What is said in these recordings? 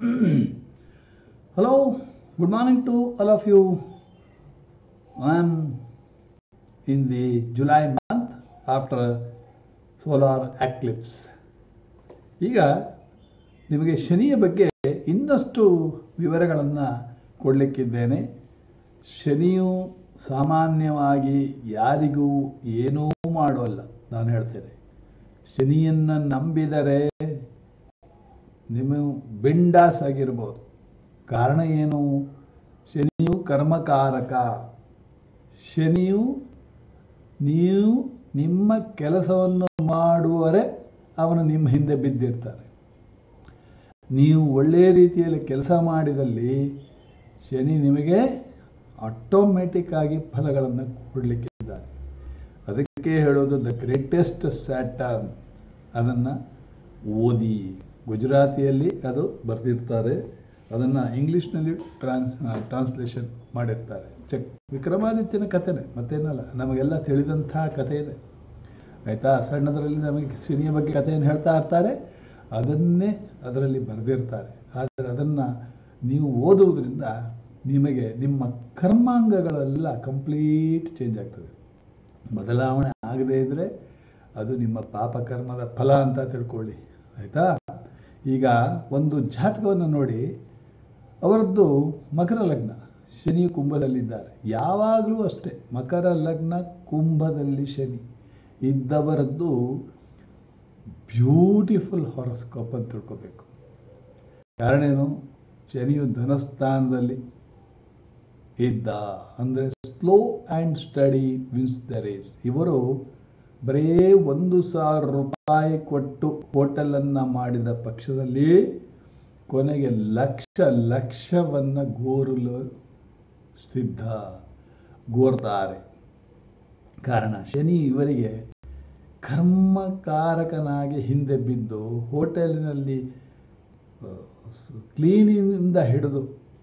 Hello, good morning to all of you. I am in the July month after solar eclipse. ಈಗ ನಿಮಗೆ ಶನಿಯ ಬಗ್ಗೆ ಇನ್ನಷ್ಟು ವಿವರಗಳನ್ನು ಕೊಡಲಿಕ್ಕಿದ್ದೇನೆ ಶನಿಯು ಸಾಮಾನ್ಯವಾಗಿ ಯಾರಿಗೂ ಏನೂ ಮಾಡೋಲ್ಲ ನಾನು ಹೇಳ್ತೇನೆ ಶನಿಯನ್ನು ನಂಬಿದರೆ ನೀವು ಬಿಂಡಾಸ್ ಆಗಿರ್ಬೋದು ಕಾರಣ ಏನು ಶನಿಯು ಕರ್ಮಕಾರಕ ಶನಿಯು ನೀವು ನಿಮ್ಮ ಕೆಲಸವನ್ನು ಮಾಡುವರೆ ಅವನು ನಿಮ್ಮ ಹಿಂದೆ ಬಿದ್ದಿರ್ತಾನೆ ನೀವು ಒಳ್ಳೆಯ ರೀತಿಯಲ್ಲಿ ಕೆಲಸ ಮಾಡಿದಲ್ಲಿ ಶನಿ ನಿಮಗೆ ಆಟೋಮೆಟಿಕ್ ಆಗಿ ಫಲಗಳನ್ನು ಕೊಡಲಿಕ್ಕಿದ್ದಾನೆ ಅದಕ್ಕೆ ಹೇಳೋದು ದ ಗ್ರೇಟೆಸ್ಟ್ ಸ್ಯಾಟರ್ನ್ ಅದನ್ನು ಓದಿ ಗುಜರಾತಿಯಲ್ಲಿ ಅದು ಬರೆದಿರ್ತಾರೆ ಅದನ್ನು ಇಂಗ್ಲೀಷ್ನಲ್ಲಿ ಟ್ರಾನ್ಸ್ ಟ್ರಾನ್ಸ್ಲೇಷನ್ ಮಾಡಿರ್ತಾರೆ ಚೆಕ್ ವಿಕ್ರಮಾದಿತ್ಯನ ಕಥೆನೇ ಮತ್ತೇನಲ್ಲ ನಮಗೆಲ್ಲ ತಿಳಿದಂಥ ಕಥೆ ಇದೆ ಆಯಿತಾ ಸಣ್ಣದರಲ್ಲಿ ನಮಗೆ ಶನಿಯ ಬಗ್ಗೆ ಕಥೆಯನ್ನು ಹೇಳ್ತಾ ಇರ್ತಾರೆ ಅದನ್ನೇ ಅದರಲ್ಲಿ ಬರೆದಿರ್ತಾರೆ ಆದರೆ ಅದನ್ನು ನೀವು ಓದುವುದರಿಂದ ನಿಮಗೆ ನಿಮ್ಮ ಕರ್ಮಾಂಗಗಳೆಲ್ಲ ಕಂಪ್ಲೀಟ್ ಚೇಂಜ್ ಆಗ್ತದೆ ಬದಲಾವಣೆ ಆಗದೇ ಇದ್ದರೆ ಅದು ನಿಮ್ಮ ಪಾಪಕರ್ಮದ ಫಲ ಅಂತ ತಿಳ್ಕೊಳ್ಳಿ ಆಯಿತಾ ಈಗ ಒಂದು ಜಾತಕವನ್ನು ನೋಡಿ ಅವರದ್ದು ಮಕರ ಲಗ್ನ ಶನಿ ಕುಂಭದಲ್ಲಿದ್ದಾರೆ ಯಾವಾಗಲೂ ಅಷ್ಟೇ ಮಕರ ಲಗ್ನ ಕುಂಭದಲ್ಲಿ ಶನಿ ಇದ್ದವರದ್ದು ಬ್ಯೂಟಿಫುಲ್ ಹಾರೋಸ್ಕೋಪ್ ಅಂತ ತಿಳ್ಕೊಬೇಕು ಕಾರಣ ಏನು ಶನಿಯು ಧನಸ್ಥಾನದಲ್ಲಿ ಇದ್ದ ಅಂದರೆ slow and steady wins the race ಇವರು ಬರೀ ಒಂದು ಸಾವಿರ ರೂಪಾಯಿ ಕೊಟ್ಟು ಹೋಟೆಲನ್ನು ಮಾಡಿದ ಪಕ್ಷದಲ್ಲಿ ಕೊನೆಗೆ ಲಕ್ಷ ಲಕ್ಷವನ್ನು ಗೋರಲು ಸಿದ್ಧ ಗೋರ್ತಾರೆ ಕಾರಣ ಶನಿ ಇವರಿಗೆ ಕರ್ಮಕಾರಕನಾಗಿ ಹಿಂದೆ ಬಿದ್ದು ಹೋಟೆಲಿನಲ್ಲಿ ಕ್ಲೀನಿಂದ ಹಿಡಿದು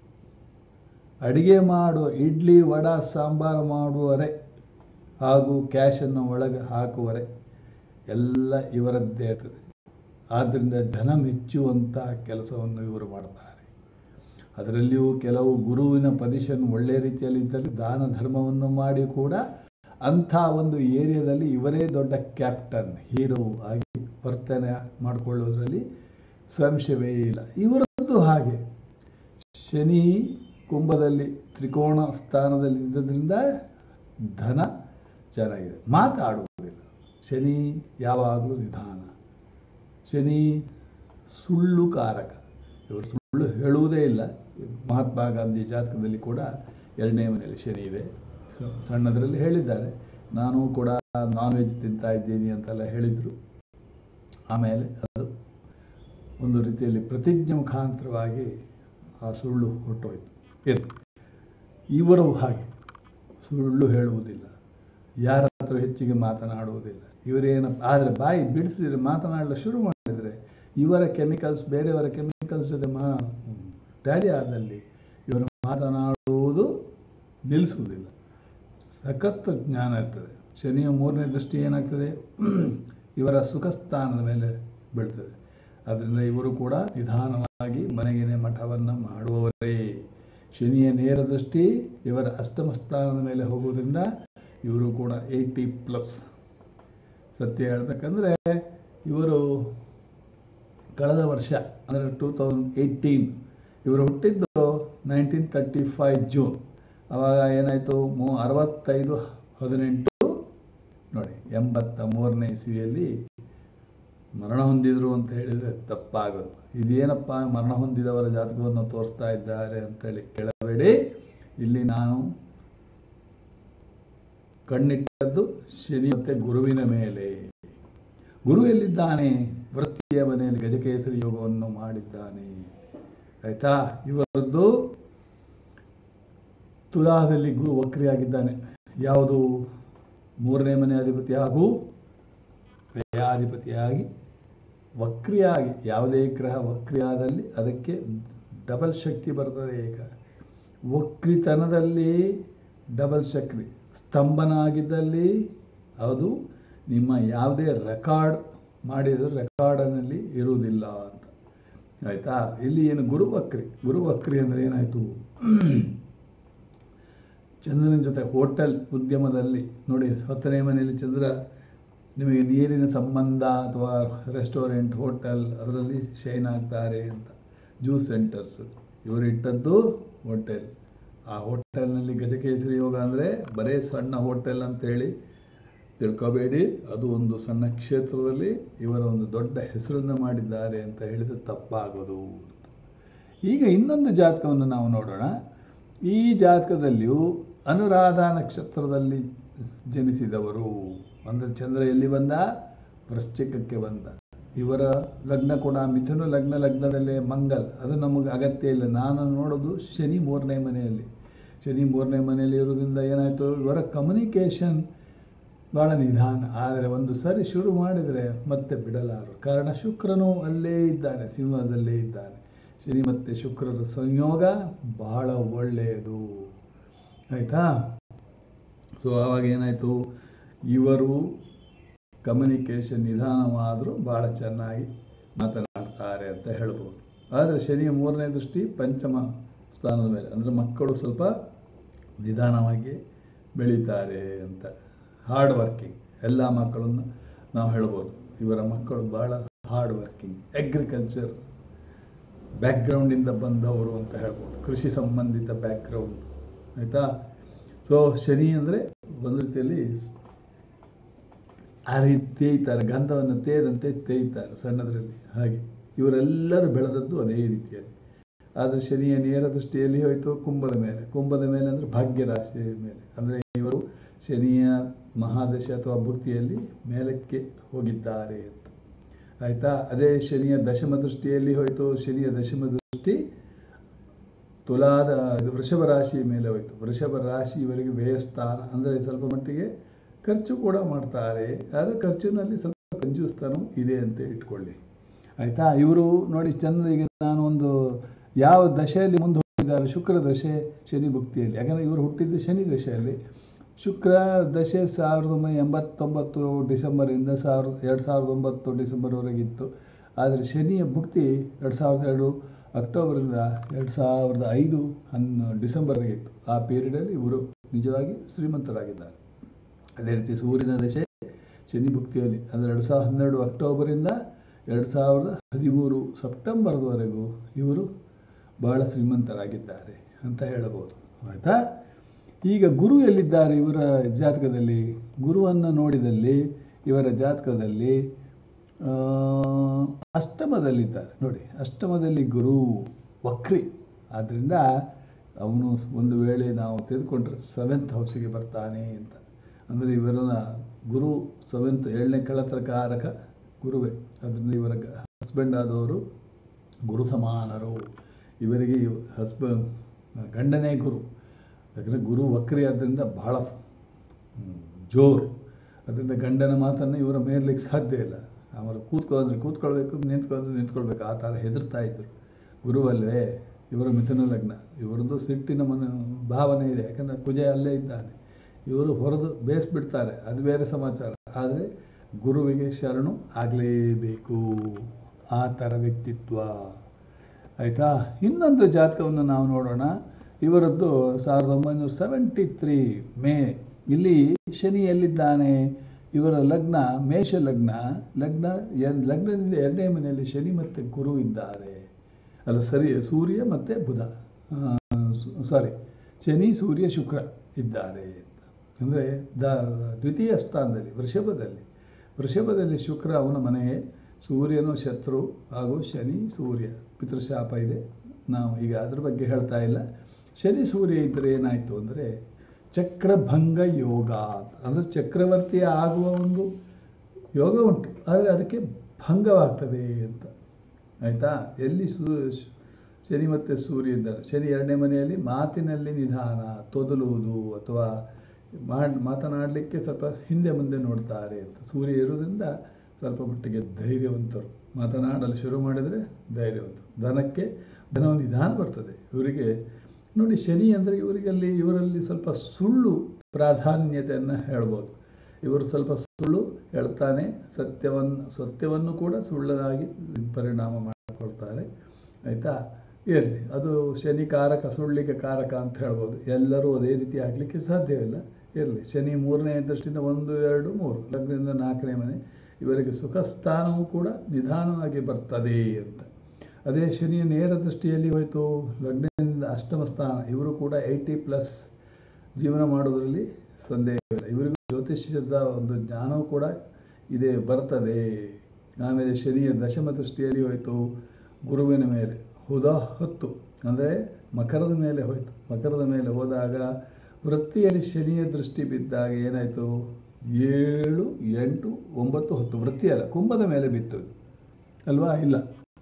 ಅಡಿಗೆ ಮಾಡೋ ಇಡ್ಲಿ ವಡ ಸಾಂಬಾರು ಮಾಡುವರೆ ಹಾಗೂ ಕ್ಯಾಶನ್ನು ಒಳಗೆ ಹಾಕುವರೆ ಎಲ್ಲ ಇವರದ್ದೇ ಇರ್ತದೆ ಆದ್ದರಿಂದ ಧನ ಮೆಚ್ಚುವಂಥ ಕೆಲಸವನ್ನು ಇವರು ಮಾಡ್ತಾರೆ ಅದರಲ್ಲಿಯೂ ಕೆಲವು ಗುರುವಿನ ಪೊಸಿಷನ್ ಒಳ್ಳೆಯ ರೀತಿಯಲ್ಲಿ ಇದ್ದಲ್ಲಿ ದಾನ ಧರ್ಮವನ್ನು ಮಾಡಿ ಕೂಡ ಅಂಥ ಒಂದು ಏರಿಯಾದಲ್ಲಿ ಇವರೇ ದೊಡ್ಡ ಕ್ಯಾಪ್ಟನ್ ಹೀರೋ ಆಗಿ ವರ್ತನೆ ಮಾಡಿಕೊಳ್ಳೋದ್ರಲ್ಲಿ ಸಂಶಯವೇ ಇಲ್ಲ ಇವರದ್ದು ಹಾಗೆ ಶನಿ ಕುಂಭದಲ್ಲಿ ತ್ರಿಕೋಣ ಸ್ಥಾನದಲ್ಲಿ ಇದ್ದದ್ರಿಂದ ಧನ ಚೆನ್ನಾಗಿದೆ ಮಾತಾಡುವುದಿಲ್ಲ ಶನಿ ಯಾವಾಗಲೂ ನಿಧಾನ ಶನಿ ಸುಳ್ಳು ಕಾರಕ ಇವರು ಸುಳ್ಳು ಹೇಳುವುದೇ ಇಲ್ಲ ಮಹಾತ್ಮ ಗಾಂಧಿ ಜಾತಕದಲ್ಲಿ ಕೂಡ ಎರಡನೇ ಮನೆಯಲ್ಲಿ ಶನಿ ಇದೆ ಸೊ ಸಣ್ಣದರಲ್ಲಿ ಹೇಳಿದ್ದಾರೆ ನಾನು ಕೂಡ ನಾನ್ ವೆಜ್ ತಿಂತಾ ಇದ್ದೀನಿ ಅಂತೆಲ್ಲ ಹೇಳಿದರು ಆಮೇಲೆ ಅದು ಒಂದು ರೀತಿಯಲ್ಲಿ ಪ್ರತಿಜ್ಞೆ ಮುಖಾಂತರವಾಗಿ ಆ ಸುಳ್ಳು ಹೊರಟೋಯ್ತು ಏನು ಇವರು ಹಾಗೆ ಸುಳ್ಳು ಹೇಳುವುದಿಲ್ಲ ಯಾರ ಹತ್ರ ಹೆಚ್ಚಿಗೆ ಮಾತನಾಡುವುದಿಲ್ಲ ಇವರೇನಪ್ಪ ಆದರೆ ಬಾಯಿ ಬಿಡಿಸಿದ್ರೆ ಮಾತನಾಡಲು ಶುರು ಮಾಡಿದರೆ ಇವರ ಕೆಮಿಕಲ್ಸ್ ಬೇರೆಯವರ ಕೆಮಿಕಲ್ಸ್ ಜೊತೆ ಮಾ ಟ್ಯಾಲಿ ಆದಲ್ಲಿ ಇವರು ಮಾತನಾಡುವುದು ನಿಲ್ಲಿಸುವುದಿಲ್ಲ ಸಖತ್ ಜ್ಞಾನ ಇರ್ತದೆ ಶನಿಯ ಮೂರನೇ ದೃಷ್ಟಿ ಏನಾಗ್ತದೆ ಇವರ ಸುಖ ಸ್ಥಾನದ ಮೇಲೆ ಬೀಳ್ತದೆ ಅದರಿಂದ ಇವರು ಕೂಡ ನಿಧಾನವಾಗಿ ಮನೆಗೆನೆ ಮಠವನ್ನು ಮಾಡುವವರೇ ಶನಿಯ ನೇರ ದೃಷ್ಟಿ ಇವರ ಅಷ್ಟಮ ಸ್ಥಾನದ ಮೇಲೆ ಹೋಗುವುದರಿಂದ ಇವರು ಕೂಡ ಏಯ್ಟಿ ಪ್ಲಸ್ ಸತ್ಯ ಹೇಳ್ಬೇಕಂದ್ರೆ ಇವರು ಕಳೆದ ವರ್ಷ ಅಂದರೆ ಟೂ ತೌಸಂಡ್ ಏಯ್ಟೀನ್ ಇವರು ಹುಟ್ಟಿದ್ದು ನೈನ್ಟೀನ್ ತರ್ಟಿ ಫೈವ್ ಜೂನ್ ಆವಾಗ ಏನಾಯಿತು ಮೂ ಅರವತ್ತೈದು ಹದಿನೆಂಟು ನೋಡಿ ಎಂಬತ್ತ ಮೂರನೇ ಇಸ್ವಿಯಲ್ಲಿ ಮರಣ ಹೊಂದಿದ್ರು ಅಂತ ಹೇಳಿದರೆ ತಪ್ಪಾಗೋದು ಇದೇನಪ್ಪ ಮರಣ ಹೊಂದಿದವರ ಜಾತಕವನ್ನು ತೋರಿಸ್ತಾ ಇದ್ದಾರೆ ಅಂತೇಳಿ ಕೇಳಬೇಡಿ ಇಲ್ಲಿ ನಾನು ಕಣ್ಣಿಟ್ಟದ್ದು ಶನಿ ಮತ್ತು ಗುರುವಿನ ಮೇಲೆ ಗುರು ಎಲ್ಲಿದ್ದಾನೆ ವೃತ್ತಿಯ ಮನೆಯಲ್ಲಿ ಗಜಕೇಸರಿ ಯೋಗವನ್ನು ಮಾಡಿದ್ದಾನೆ ಆಯ್ತಾ ಇವರದ್ದು ತುಲಾದಲ್ಲಿ ಗುರು ವಕ್ರಿಯಾಗಿದ್ದಾನೆ ಯಾವುದು ಮೂರನೇ ಮನೆ ಅಧಿಪತಿ ಹಾಗೂ ವ್ಯಯಾಧಿಪತಿಯಾಗಿ ವಕ್ರಿಯಾಗಿ ಯಾವುದೇ ಗ್ರಹ ವಕ್ರಿಯಾದಲ್ಲಿ ಅದಕ್ಕೆ ಡಬಲ್ ಶಕ್ತಿ ಬರ್ತದೆ ಈಗ ವಕ್ರಿತನದಲ್ಲಿ ಡಬಲ್ ಶಕ್ತಿ ಸ್ತಂಭನ ಆಗಿದ್ದಲ್ಲಿ ಅದು ನಿಮ್ಮ ಯಾವುದೇ ರೆಕಾರ್ಡ್ ಮಾಡಿದರೂ ರೆಕಾರ್ಡನಲ್ಲಿ ಇರುವುದಿಲ್ಲ ಅಂತ ಆಯ್ತಾ ಇಲ್ಲಿ ಏನು ಗುರು ವಕ್ರಿ ಗುರು ವಕ್ರಿ ಅಂದರೆ ಏನಾಯಿತು ಚಂದ್ರನ ಜೊತೆ ಹೋಟೆಲ್ ಉದ್ಯಮದಲ್ಲಿ ನೋಡಿ ಹತ್ತನೇ ಮನೆಯಲ್ಲಿ ಚಂದ್ರ ನಿಮಗೆ ನೀರಿನ ಸಂಬಂಧ ಅಥವಾ ರೆಸ್ಟೋರೆಂಟ್ ಹೋಟೆಲ್ ಅದರಲ್ಲಿ ಶೈನ್ ಆಗ್ತಾರೆ ಅಂತ ಜ್ಯೂಸ್ ಸೆಂಟರ್ಸ್ ಇವರು ಇಟ್ಟದ್ದು ಹೋಟೆಲ್ ಆ ಹೋಟೆಲ್ನಲ್ಲಿ ಗಜಕೇಸರಿ ಯೋಗ ಅಂದರೆ ಬರೇ ಸಣ್ಣ ಹೋಟೆಲ್ ಅಂತೇಳಿ ತಿಳ್ಕೊಬೇಡಿ ಅದು ಒಂದು ಸಣ್ಣ ಕ್ಷೇತ್ರದಲ್ಲಿ ಇವರ ಒಂದು ದೊಡ್ಡ ಹೆಸರನ್ನು ಮಾಡಿದ್ದಾರೆ ಅಂತ ಹೇಳಿದರೆ ತಪ್ಪಾಗೋದು ಈಗ ಇನ್ನೊಂದು ಜಾತಕವನ್ನು ನಾವು ನೋಡೋಣ ಈ ಜಾತಕದಲ್ಲಿಯೂ ಅನುರಾಧ ನಕ್ಷತ್ರದಲ್ಲಿ ಜನಿಸಿದವರು ಅಂದರೆ ಚಂದ್ರ ಎಲ್ಲಿ ಬಂದ ವೃಶ್ಚಿಕಕ್ಕೆ ಬಂದ ಇವರ ಲಗ್ನ ಕೂಡ ಮಿಥುನ ಲಗ್ನ ಲಗ್ನದಲ್ಲೇ ಮಂಗಲ್ ಅದು ನಮಗೆ ಅಗತ್ಯ ಇಲ್ಲ ನಾನು ನೋಡೋದು ಶನಿ ಮೂರನೇ ಮನೆಯಲ್ಲಿ ಶನಿ ಮೂರನೇ ಮನೆಯಲ್ಲಿ ಇರೋದ್ರಿಂದ ಏನಾಯಿತು ಇವರ ಕಮ್ಯುನಿಕೇಷನ್ ಭಾಳ ನಿಧಾನ ಆದರೆ ಒಂದು ಸರಿ ಶುರು ಮಾಡಿದರೆ ಮತ್ತೆ ಬಿಡಲಾರರು ಕಾರಣ ಶುಕ್ರನು ಅಲ್ಲೇ ಇದ್ದಾನೆ ಸಿಂಹದಲ್ಲೇ ಇದ್ದಾನೆ ಶನಿ ಮತ್ತು ಶುಕ್ರರ ಸಂಯೋಗ ಬಹಳ ಒಳ್ಳೆಯದು ಆಯಿತಾ ಸೊ ಆವಾಗ ಏನಾಯಿತು ಇವರು ಕಮ್ಯುನಿಕೇಷನ್ ನಿಧಾನವಾದರೂ ಭಾಳ ಚೆನ್ನಾಗಿ ಮಾತನಾಡ್ತಾರೆ ಅಂತ ಹೇಳ್ಬೋದು ಆದರೆ ಶನಿಯ ಮೂರನೇ ದೃಷ್ಟಿ ಪಂಚಮ ಸ್ಥಾನದ ಮೇಲೆ ಅಂದರೆ ಮಕ್ಕಳು ಸ್ವಲ್ಪ ನಿಧಾನವಾಗಿ ಬೆಳೀತಾರೆ ಅಂತ ಹಾರ್ಡ್ ವರ್ಕಿಂಗ್ ಎಲ್ಲ ಮಕ್ಕಳನ್ನು ನಾವು ಹೇಳ್ಬೋದು ಇವರ ಮಕ್ಕಳು ಭಾಳ ಹಾರ್ಡ್ ವರ್ಕಿಂಗ್ ಅಗ್ರಿಕಲ್ಚರ್ ಬ್ಯಾಕ್ಗ್ರೌಂಡಿಂದ ಬಂದವರು ಅಂತ ಹೇಳ್ಬೋದು ಕೃಷಿ ಸಂಬಂಧಿತ ಬ್ಯಾಕ್ಗ್ರೌಂಡ್ ಆಯಿತಾ ಸೊ ಶನಿ ಅಂದರೆ ಒಂದು ರೀತಿಯಲ್ಲಿ ಆ ರೀತಿ ತೇಯ್ತಾರೆ ಗಂಧವನ್ನು ತೇದಂತೆ ತೇಯ್ತಾರೆ ಸಣ್ಣದರಲ್ಲಿ ಹಾಗೆ ಇವರೆಲ್ಲರೂ ಬೆಳೆದದ್ದು ಅದೇ ರೀತಿಯಲ್ಲಿ ಆದರೆ ಶನಿಯ ನೇರ ದೃಷ್ಟಿಯಲ್ಲಿ ಹೋಯಿತು ಕುಂಭದ ಮೇಲೆ ಕುಂಭದ ಮೇಲೆ ಅಂದರೆ ಭಾಗ್ಯ ರಾಶಿಯ ಮೇಲೆ ಅಂದರೆ ಇವರು ಶನಿಯ ಮಹಾದಶೆ ಅಥವಾ ಭುಕ್ತಿಯಲ್ಲಿ ಮೇಲಕ್ಕೆ ಹೋಗಿದ್ದಾರೆ ಅಂತ ಆಯಿತಾ ಅದೇ ಶನಿಯ ದಶಮ ದೃಷ್ಟಿಯಲ್ಲಿ ಹೋಯಿತು ಶನಿಯ ದಶಮ ದೃಷ್ಟಿ ತುಲಾದ ಇದು ವೃಷಭ ರಾಶಿಯ ಮೇಲೆ ಹೋಯಿತು ವೃಷಭ ರಾಶಿ ಇವರಿಗೆ ವ್ಯಯಸ್ಥಾನ ಅಂದರೆ ಸ್ವಲ್ಪ ಮಟ್ಟಿಗೆ ಖರ್ಚು ಕೂಡ ಮಾಡ್ತಾರೆ ಆದರೆ ಖರ್ಚಿನಲ್ಲಿ ಸ್ವಲ್ಪ ಕಂಜೂಸ್ತನೂ ಇದೆ ಅಂತ ಇಟ್ಕೊಳ್ಳಿ ಆಯಿತಾ ಇವರು ನೋಡಿ ಚಂದ್ರ ಈಗ ನಾನು ಒಂದು ಯಾವ ದಶೆಯಲ್ಲಿ ಮುಂದೆ ಹೋಗಿದ್ದಾರೆ ಶುಕ್ರ ದಶೆ ಶನಿ ಭುಕ್ತಿಯಲ್ಲಿ ಯಾಕಂದರೆ ಇವರು ಹುಟ್ಟಿದ್ದು ಶನಿ ದಶೆಯಲ್ಲಿ ಶುಕ್ರ ದಶೆ ಸಾವಿರದ ಒಂಬೈನೂರ ಎಂಬತ್ತೊಂಬತ್ತು ಡಿಸೆಂಬರಿಂದ ಸಾವಿರದ ಎರಡು ಸಾವಿರದ ಒಂಬತ್ತು ಡಿಸೆಂಬರ್ವರೆಗಿತ್ತು ಆದರೆ ಶನಿಯ ಭುಕ್ತಿ ಎರಡು ಸಾವಿರದ ಎರಡು ಅಕ್ಟೋಬರಿಂದ ಎರಡು ಸಾವಿರದ ಐದು ಹನ್ನ ಡಿಸೆಂಬರ್ವರೆಗೆ ಇತ್ತು ಆ ಪೀರಿಯಡಲ್ಲಿ ಇವರು ನಿಜವಾಗಿ ಶ್ರೀಮಂತರಾಗಿದ್ದಾರೆ ಅದೇ ರೀತಿ ಸೂರ್ಯನ ದಶೆ ಶನಿ ಭುಕ್ತಿಯಲ್ಲಿ ಅಂದರೆ ಎರಡು ಸಾವಿರದ ಹನ್ನೆರಡು ಅಕ್ಟೋಬರಿಂದ ಎರಡು ಸಾವಿರದ ಹದಿಮೂರು ಸೆಪ್ಟೆಂಬರ್ವರೆಗೂ ಇವರು ಬಹಳ ಶ್ರೀಮಂತರಾಗಿದ್ದಾರೆ ಅಂತ ಹೇಳಬಹುದು ಆಯಿತಾ ಈಗ ಗುರು ಎಲ್ಲಿದ್ದಾರೆ ಇವರ ಜಾತಕದಲ್ಲಿ ಗುರುವನ್ನು ನೋಡಿದಲ್ಲಿ ಇವರ ಜಾತಕದಲ್ಲಿ ಆ, ಅಷ್ಟಮದಲ್ಲಿದ್ದಾರೆ ನೋಡಿ ಅಷ್ಟಮದಲ್ಲಿ ಗುರು ವಕ್ರಿ ಆದ್ದರಿಂದ ಅವನು ಒಂದು ವೇಳೆ ನಾವು ತೆಗೆದುಕೊಂಡ್ರೆ ಸೆವೆಂತ್ ಹೌಸಿಗೆ ಬರ್ತಾನೆ ಅಂತ ಅಂದರೆ ಇವರನ್ನ ಗುರು ಸೆವೆಂತ್ ಏಳನೇ ಕಳತ್ರಕಾರಕ ಗುರುವೇ ಅದರಿಂದ ಇವರ ಹಸ್ಬೆಂಡ್ ಆದವರು ಗುರು ಸಮಾನರು ಇವರಿಗೆ ಹಸ್ಬ ಗಂಡನೇ ಗುರು ಯಾಕಂದರೆ ಗುರು ವಕ್ರಿ ಆದ್ದರಿಂದ ಬಹಳ ಹ್ಮ್, ಜೋರು ಅದರಿಂದ ಗಂಡನ ಮಾತನ್ನು ಇವರ ಮೇರ್ಲಿಕ್ಕೆ ಸಾಧ್ಯ ಇಲ್ಲ ಅವರು ಕೂತ್ಕೊ ಅಂದರೆ ಕೂತ್ಕೊಳ್ಬೇಕು ನಿಂತ್ಕೊ ಅಂದ್ರೆ ನಿಂತ್ಕೊಳ್ಬೇಕು ಆ ಥರ ಹೆದರ್ತಾ ಇದ್ದರು ಗುರುವಲ್ಲೇ ಇವರ ಮಿಥುನ ಲಗ್ನ ಇವರದ್ದು ಸಿಟ್ಟಿನ ಮನ ಭಾವನೆ ಇದೆ ಯಾಕಂದರೆ ಕುಜ ಅಲ್ಲೇ ಇದ್ದಾನೆ ಇವರು ಹೊರದು ಬೇಯಿಸ್ಬಿಡ್ತಾರೆ ಅದು ಬೇರೆ ಸಮಾಚಾರ ಆದರೆ ಗುರುವಿಗೆ ಶರಣು ಆಗಲೇಬೇಕು ಆ ಥರ ವ್ಯಕ್ತಿತ್ವ ಆಯಿತಾ ಇನ್ನೊಂದು ಜಾತಕವನ್ನು ನಾವು ನೋಡೋಣ ಇವರದ್ದು ಸಾವಿರದ ಒಂಬೈನೂರ ಸೆವೆಂಟಿ ತ್ರೀ ಮೇ ಇಲ್ಲಿ ಶನಿ ಎಲ್ಲಿದ್ದಾನೆ ಇವರ ಲಗ್ನ ಮೇಷ ಲಗ್ನ ಲಗ್ನ ಎನ್- ಲಗ್ನದಿಂದ ಎರಡನೇ ಮನೆಯಲ್ಲಿ ಶನಿ ಮತ್ತು ಗುರು ಇದ್ದಾರೆ ಅಲ್ಲ ಸರಿ ಸೂರ್ಯ ಮತ್ತು ಬುಧ ಸಾರಿ ಶನಿ ಸೂರ್ಯ ಶುಕ್ರ ಇದ್ದಾರೆ ಅಂದರೆ ದ ದ್ವಿತೀಯ ಸ್ಥಾನದಲ್ಲಿ ವೃಷಭದಲ್ಲಿ ವೃಷಭದಲ್ಲಿ ಶುಕ್ರ ಅವನ ಮನೆಯೇ ಸೂರ್ಯನು ಶತ್ರು ಹಾಗೂ ಶನಿ ಸೂರ್ಯ ಪಿತೃಶಾಪ ಇದೆ ನಾವು ಈಗ ಅದ್ರ ಬಗ್ಗೆ ಹೇಳ್ತಾ ಇಲ್ಲ ಶನಿ ಸೂರ್ಯ ಇದ್ದರೆ ಏನಾಯಿತು ಅಂದರೆ ಚಕ್ರಭಂಗ ಯೋಗ ಅಂತ ಅಂದರೆ ಚಕ್ರವರ್ತಿ ಆಗುವ ಒಂದು ಯೋಗ ಉಂಟು ಆದರೆ ಅದಕ್ಕೆ ಭಂಗವಾಗ್ತದೆ ಅಂತ ಆಯಿತಾ ಎಲ್ಲಿ ಸೂ ಶನಿ ಮತ್ತು ಸೂರ್ಯ ಇದ್ದಾರೆ ಶನಿ ಎರಡನೇ ಮನೆಯಲ್ಲಿ ಮಾತಿನಲ್ಲಿ ನಿಧಾನ ತೊದಲುವುದು ಅಥವಾ ಮಾಡ್ ಮಾತನಾಡಲಿಕ್ಕೆ ಸ್ವಲ್ಪ ಹಿಂದೆ ಮುಂದೆ ನೋಡ್ತಾರೆ ಅಂತ ಸೂರ್ಯ ಇರೋದ್ರಿಂದ ಸ್ವಲ್ಪ ಮಟ್ಟಿಗೆ ಧೈರ್ಯವಂತರು ಮಾತನಾಡಲು ಶುರು ಮಾಡಿದರೆ ಧೈರ್ಯವಂತರು ಧನಕ್ಕೆ ಧನವು ನಿಧಾನ ಬರ್ತದೆ ಇವರಿಗೆ ನೋಡಿ ಶನಿ ಅಂದರೆ ಇವರಿಗಲ್ಲಿ ಇವರಲ್ಲಿ ಸ್ವಲ್ಪ ಸುಳ್ಳು ಪ್ರಾಧಾನ್ಯತೆಯನ್ನು ಹೇಳ್ಬೋದು ಇವರು ಸ್ವಲ್ಪ ಸುಳ್ಳು ಹೇಳ್ತಾನೆ ಸತ್ಯವನ್ನು ಸತ್ಯವನ್ನು ಕೂಡ ಸುಳ್ಳನಾಗಿ ಪರಿಣಾಮ ಮಾಡಿಕೊಳ್ತಾರೆ ಆಯಿತಾ ಇರಲಿ ಅದು ಶನಿ ಕಾರಕ ಸುಳ್ಳಿಗೆ ಕಾರಕ ಅಂತ ಹೇಳ್ಬೋದು ಎಲ್ಲರೂ ಅದೇ ರೀತಿ ಆಗಲಿಕ್ಕೆ ಸಾಧ್ಯವಿಲ್ಲ ಇರಲಿ ಶನಿ ಮೂರನೇ ದೃಷ್ಟಿಯಿಂದ ಒಂದು ಎರಡು ಮೂರು ಲಗ್ನದಿಂದ ನಾಲ್ಕನೇ ಮನೆ ಇವರಿಗೆ ಸುಖ ಸ್ಥಾನವೂ ಕೂಡ ನಿಧಾನವಾಗಿ ಬರ್ತದೆ ಅಂತ ಅದೇ ಶನಿಯ ನೇರ ದೃಷ್ಟಿಯಲ್ಲಿ ಹೋಯಿತು ಲಗ್ನದಿಂದ ಅಷ್ಟಮ ಸ್ಥಾನ ಇವರು ಕೂಡ ಏಯ್ಟಿ ಪ್ಲಸ್ ಜೀವನ ಮಾಡೋದರಲ್ಲಿ ಸಂದೇಹವಿಲ್ಲ ಇವರಿಗೂ ಜ್ಯೋತಿಷ್ಯದ ಒಂದು ಜ್ಞಾನವೂ ಕೂಡ ಇದೆ ಬರ್ತದೆ ಆಮೇಲೆ ಶನಿಯ ದಶಮ ದೃಷ್ಟಿಯಲ್ಲಿ ಹೋಯಿತು ಗುರುವಿನ ಮೇಲೆ ಹುದ ಹೊತ್ತು ಅಂದರೆ ಮಕರದ ಮೇಲೆ ಹೋಯಿತು ಮಕರದ ಮೇಲೆ ಹೋದಾಗ ವೃತ್ತಿಯಲ್ಲಿ ಶನಿಯ ದೃಷ್ಟಿ ಬಿದ್ದಾಗ ಏನಾಯಿತು ಏಳು ಎಂಟು ಒಂಬತ್ತು ಹತ್ತು ವೃತ್ತಿಯಲ್ಲ ಕುಂಭದ ಮೇಲೆ ಬಿತ್ತು ಇದು. ಅಲ್ವಾ ಇಲ್ಲ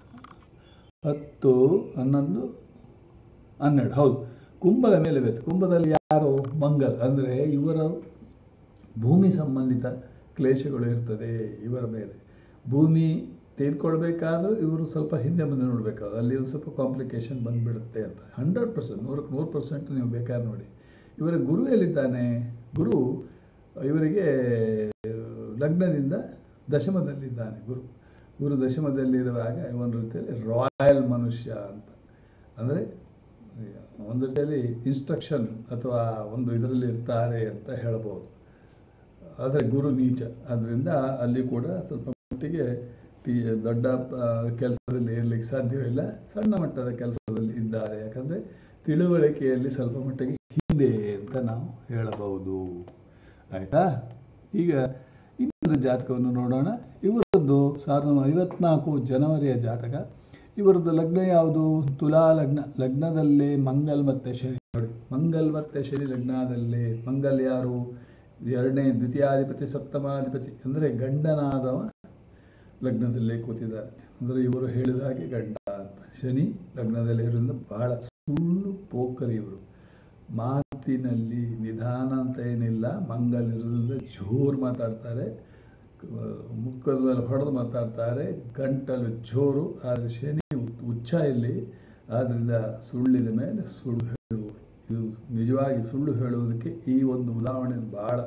ಹತ್ತು ಹನ್ನೊಂದು ಹನ್ನೆರಡು ಹೌದು ಕುಂಭದ ಮೇಲೆ ಬಿತ್ತು ಕುಂಭದಲ್ಲಿ ಯಾರು ಮಂಗಲ್ ಅಂದರೆ ಇವರ ಭೂಮಿ ಸಂಬಂಧಿತ ಕ್ಲೇಶಗಳು ಇರ್ತದೆ ಇವರ ಮೇಲೆ ಭೂಮಿ ತೆಗೆದುಕೊಳ್ಬೇಕಾದ್ರೂ ಇವರು ಸ್ವಲ್ಪ ಹಿಂದೆ ಮುಂದೆ ನೋಡಬೇಕಾದ್ರೆ ಅಲ್ಲಿ ಒಂದು ಸ್ವಲ್ಪ ಕಾಂಪ್ಲಿಕೇಶನ್ ಬಂದುಬಿಡುತ್ತೆ ಅಂತ ಹಂಡ್ರೆಡ್ ಪರ್ಸೆಂಟ್ ನೂರಕ್ಕೆ ನೂರು ಪರ್ಸೆಂಟ್ ನೀವು ಬೇಕಾದ್ರೆ ನೋಡಿ ಇವರ ಗುರು ಎಲ್ಲಿದ್ದಾನೆ ಗುರು ಇವರಿಗೆ ಲಗ್ನದಿಂದ ದಶಮದಲ್ಲಿದ್ದಾನೆ ಗುರು ಗುರು ದಶಮದಲ್ಲಿರುವಾಗ ಒಂದು ರೀತಿಯಲ್ಲಿ ರಾಯಲ್ ಮನುಷ್ಯ ಅಂತ ಅಂದರೆ ಒಂದು ರೀತಿಯಲ್ಲಿ ಇನ್ಸ್ಟ್ರಕ್ಷನ್ ಅಥವಾ ಒಂದು ಇದರಲ್ಲಿ ಇರ್ತಾರೆ ಅಂತ ಹೇಳ್ಬೋದು ಆದರೆ ಗುರು ನೀಚ ಅದರಿಂದ ಅಲ್ಲಿ ಕೂಡ ಸ್ವಲ್ಪ ಮಟ್ಟಿಗೆ ಟಿ- ದೊಡ್ಡ ಕೆಲಸದಲ್ಲಿ ಇರಲಿಕ್ಕೆ ಸಾಧ್ಯವಿಲ್ಲ ಸಣ್ಣ ಮಟ್ಟದ ಕೆಲಸದಲ್ಲಿ ಇದ್ದಾರೆ ಯಾಕಂದರೆ ತಿಳುವಳಿಕೆಯಲ್ಲಿ ಸ್ವಲ್ಪ ಮಟ್ಟಿಗೆ ಹಿಂದೆ ಅಂತ ನಾವು ಹೇಳಬಹುದು ಆಯಿತಾ ಈಗ ಇನ್ನೊಂದು ಜಾತಕವನ್ನು ನೋಡೋಣ ಇವರದ್ದು ಸಾವಿರದ ಒಂಬೈನೂರ ಐವತ್ನಾಲ್ಕು ಜನವರಿಯ ಜಾತಕ ಇವರದ್ದು ಲಗ್ನ ಯಾವುದು ತುಲಾ ಲಗ್ನ ಲಗ್ನದಲ್ಲೇ ಮಂಗಲ್ ಮತ್ತೆ ಶನಿ ನೋಡಿ ಮಂಗಲ್ ಮತ್ತೆ ಶನಿ ಲಗ್ನದಲ್ಲೇ ಮಂಗಲ್ ಯಾರು ಎರಡನೇ ದ್ವಿತೀಯಾಧಿಪತಿ ಸಪ್ತಮಾಧಿಪತಿ ಅಂದರೆ ಗಂಡನಾದವ ಲಗ್ನದಲ್ಲೇ ಕೂತಿದ್ದಾರೆ ಅಂದರೆ ಇವರು ಹೇಳಿದ ಹಾಗೆ ಗಂಡ ಅಂತ ಶನಿ ಲಗ್ನದಲ್ಲಿ ಇರೋದ್ರಿಂದ ಬಹಳ ಸುಳ್ಳು ಪೋಕರಿ ಇವರು ಮಾತಿನಲ್ಲಿ ನಿಧಾನ ಅಂತ ಏನಿಲ್ಲ ಮಂಗಲ್ ಇರೋದ್ರಿಂದ ಜೋರು ಮಾತಾಡ್ತಾರೆ ಕ- ಮುಖದ ಮೇಲೆ ಹೊಡೆದು ಮಾತಾಡ್ತಾರೆ ಗಂಟಲು ಜೋರು ಆದರೆ ಶನಿ ಉ- ಉಚ್ಚ ಇಲ್ಲಿ ಆದ್ದರಿಂದ ಸುಳ್ಳಿನ ಮೇಲೆ ಸುಳ್ಳು ಹೇಳುವರು ಇದು ನಿಜವಾಗಿ ಸುಳ್ಳು ಹೇಳುವುದಕ್ಕೆ ಈ ಒಂದು ಉದಾಹರಣೆ ಬಹಳ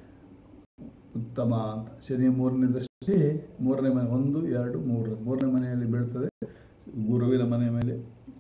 ಉತ್ತಮ ಅಂತ ಶನಿ ಮೂರನೇ ದೃಷ್ಟಿ ಮೂರನೇ ಮನೆ ಒಂದು ಎರಡು ಮೂರು ಮೂರನೇ ಮನೆಯಲ್ಲಿ ಬೀಳ್ತದೆ ಗುರುವಿನ ಮನೆ ಮೇಲೆ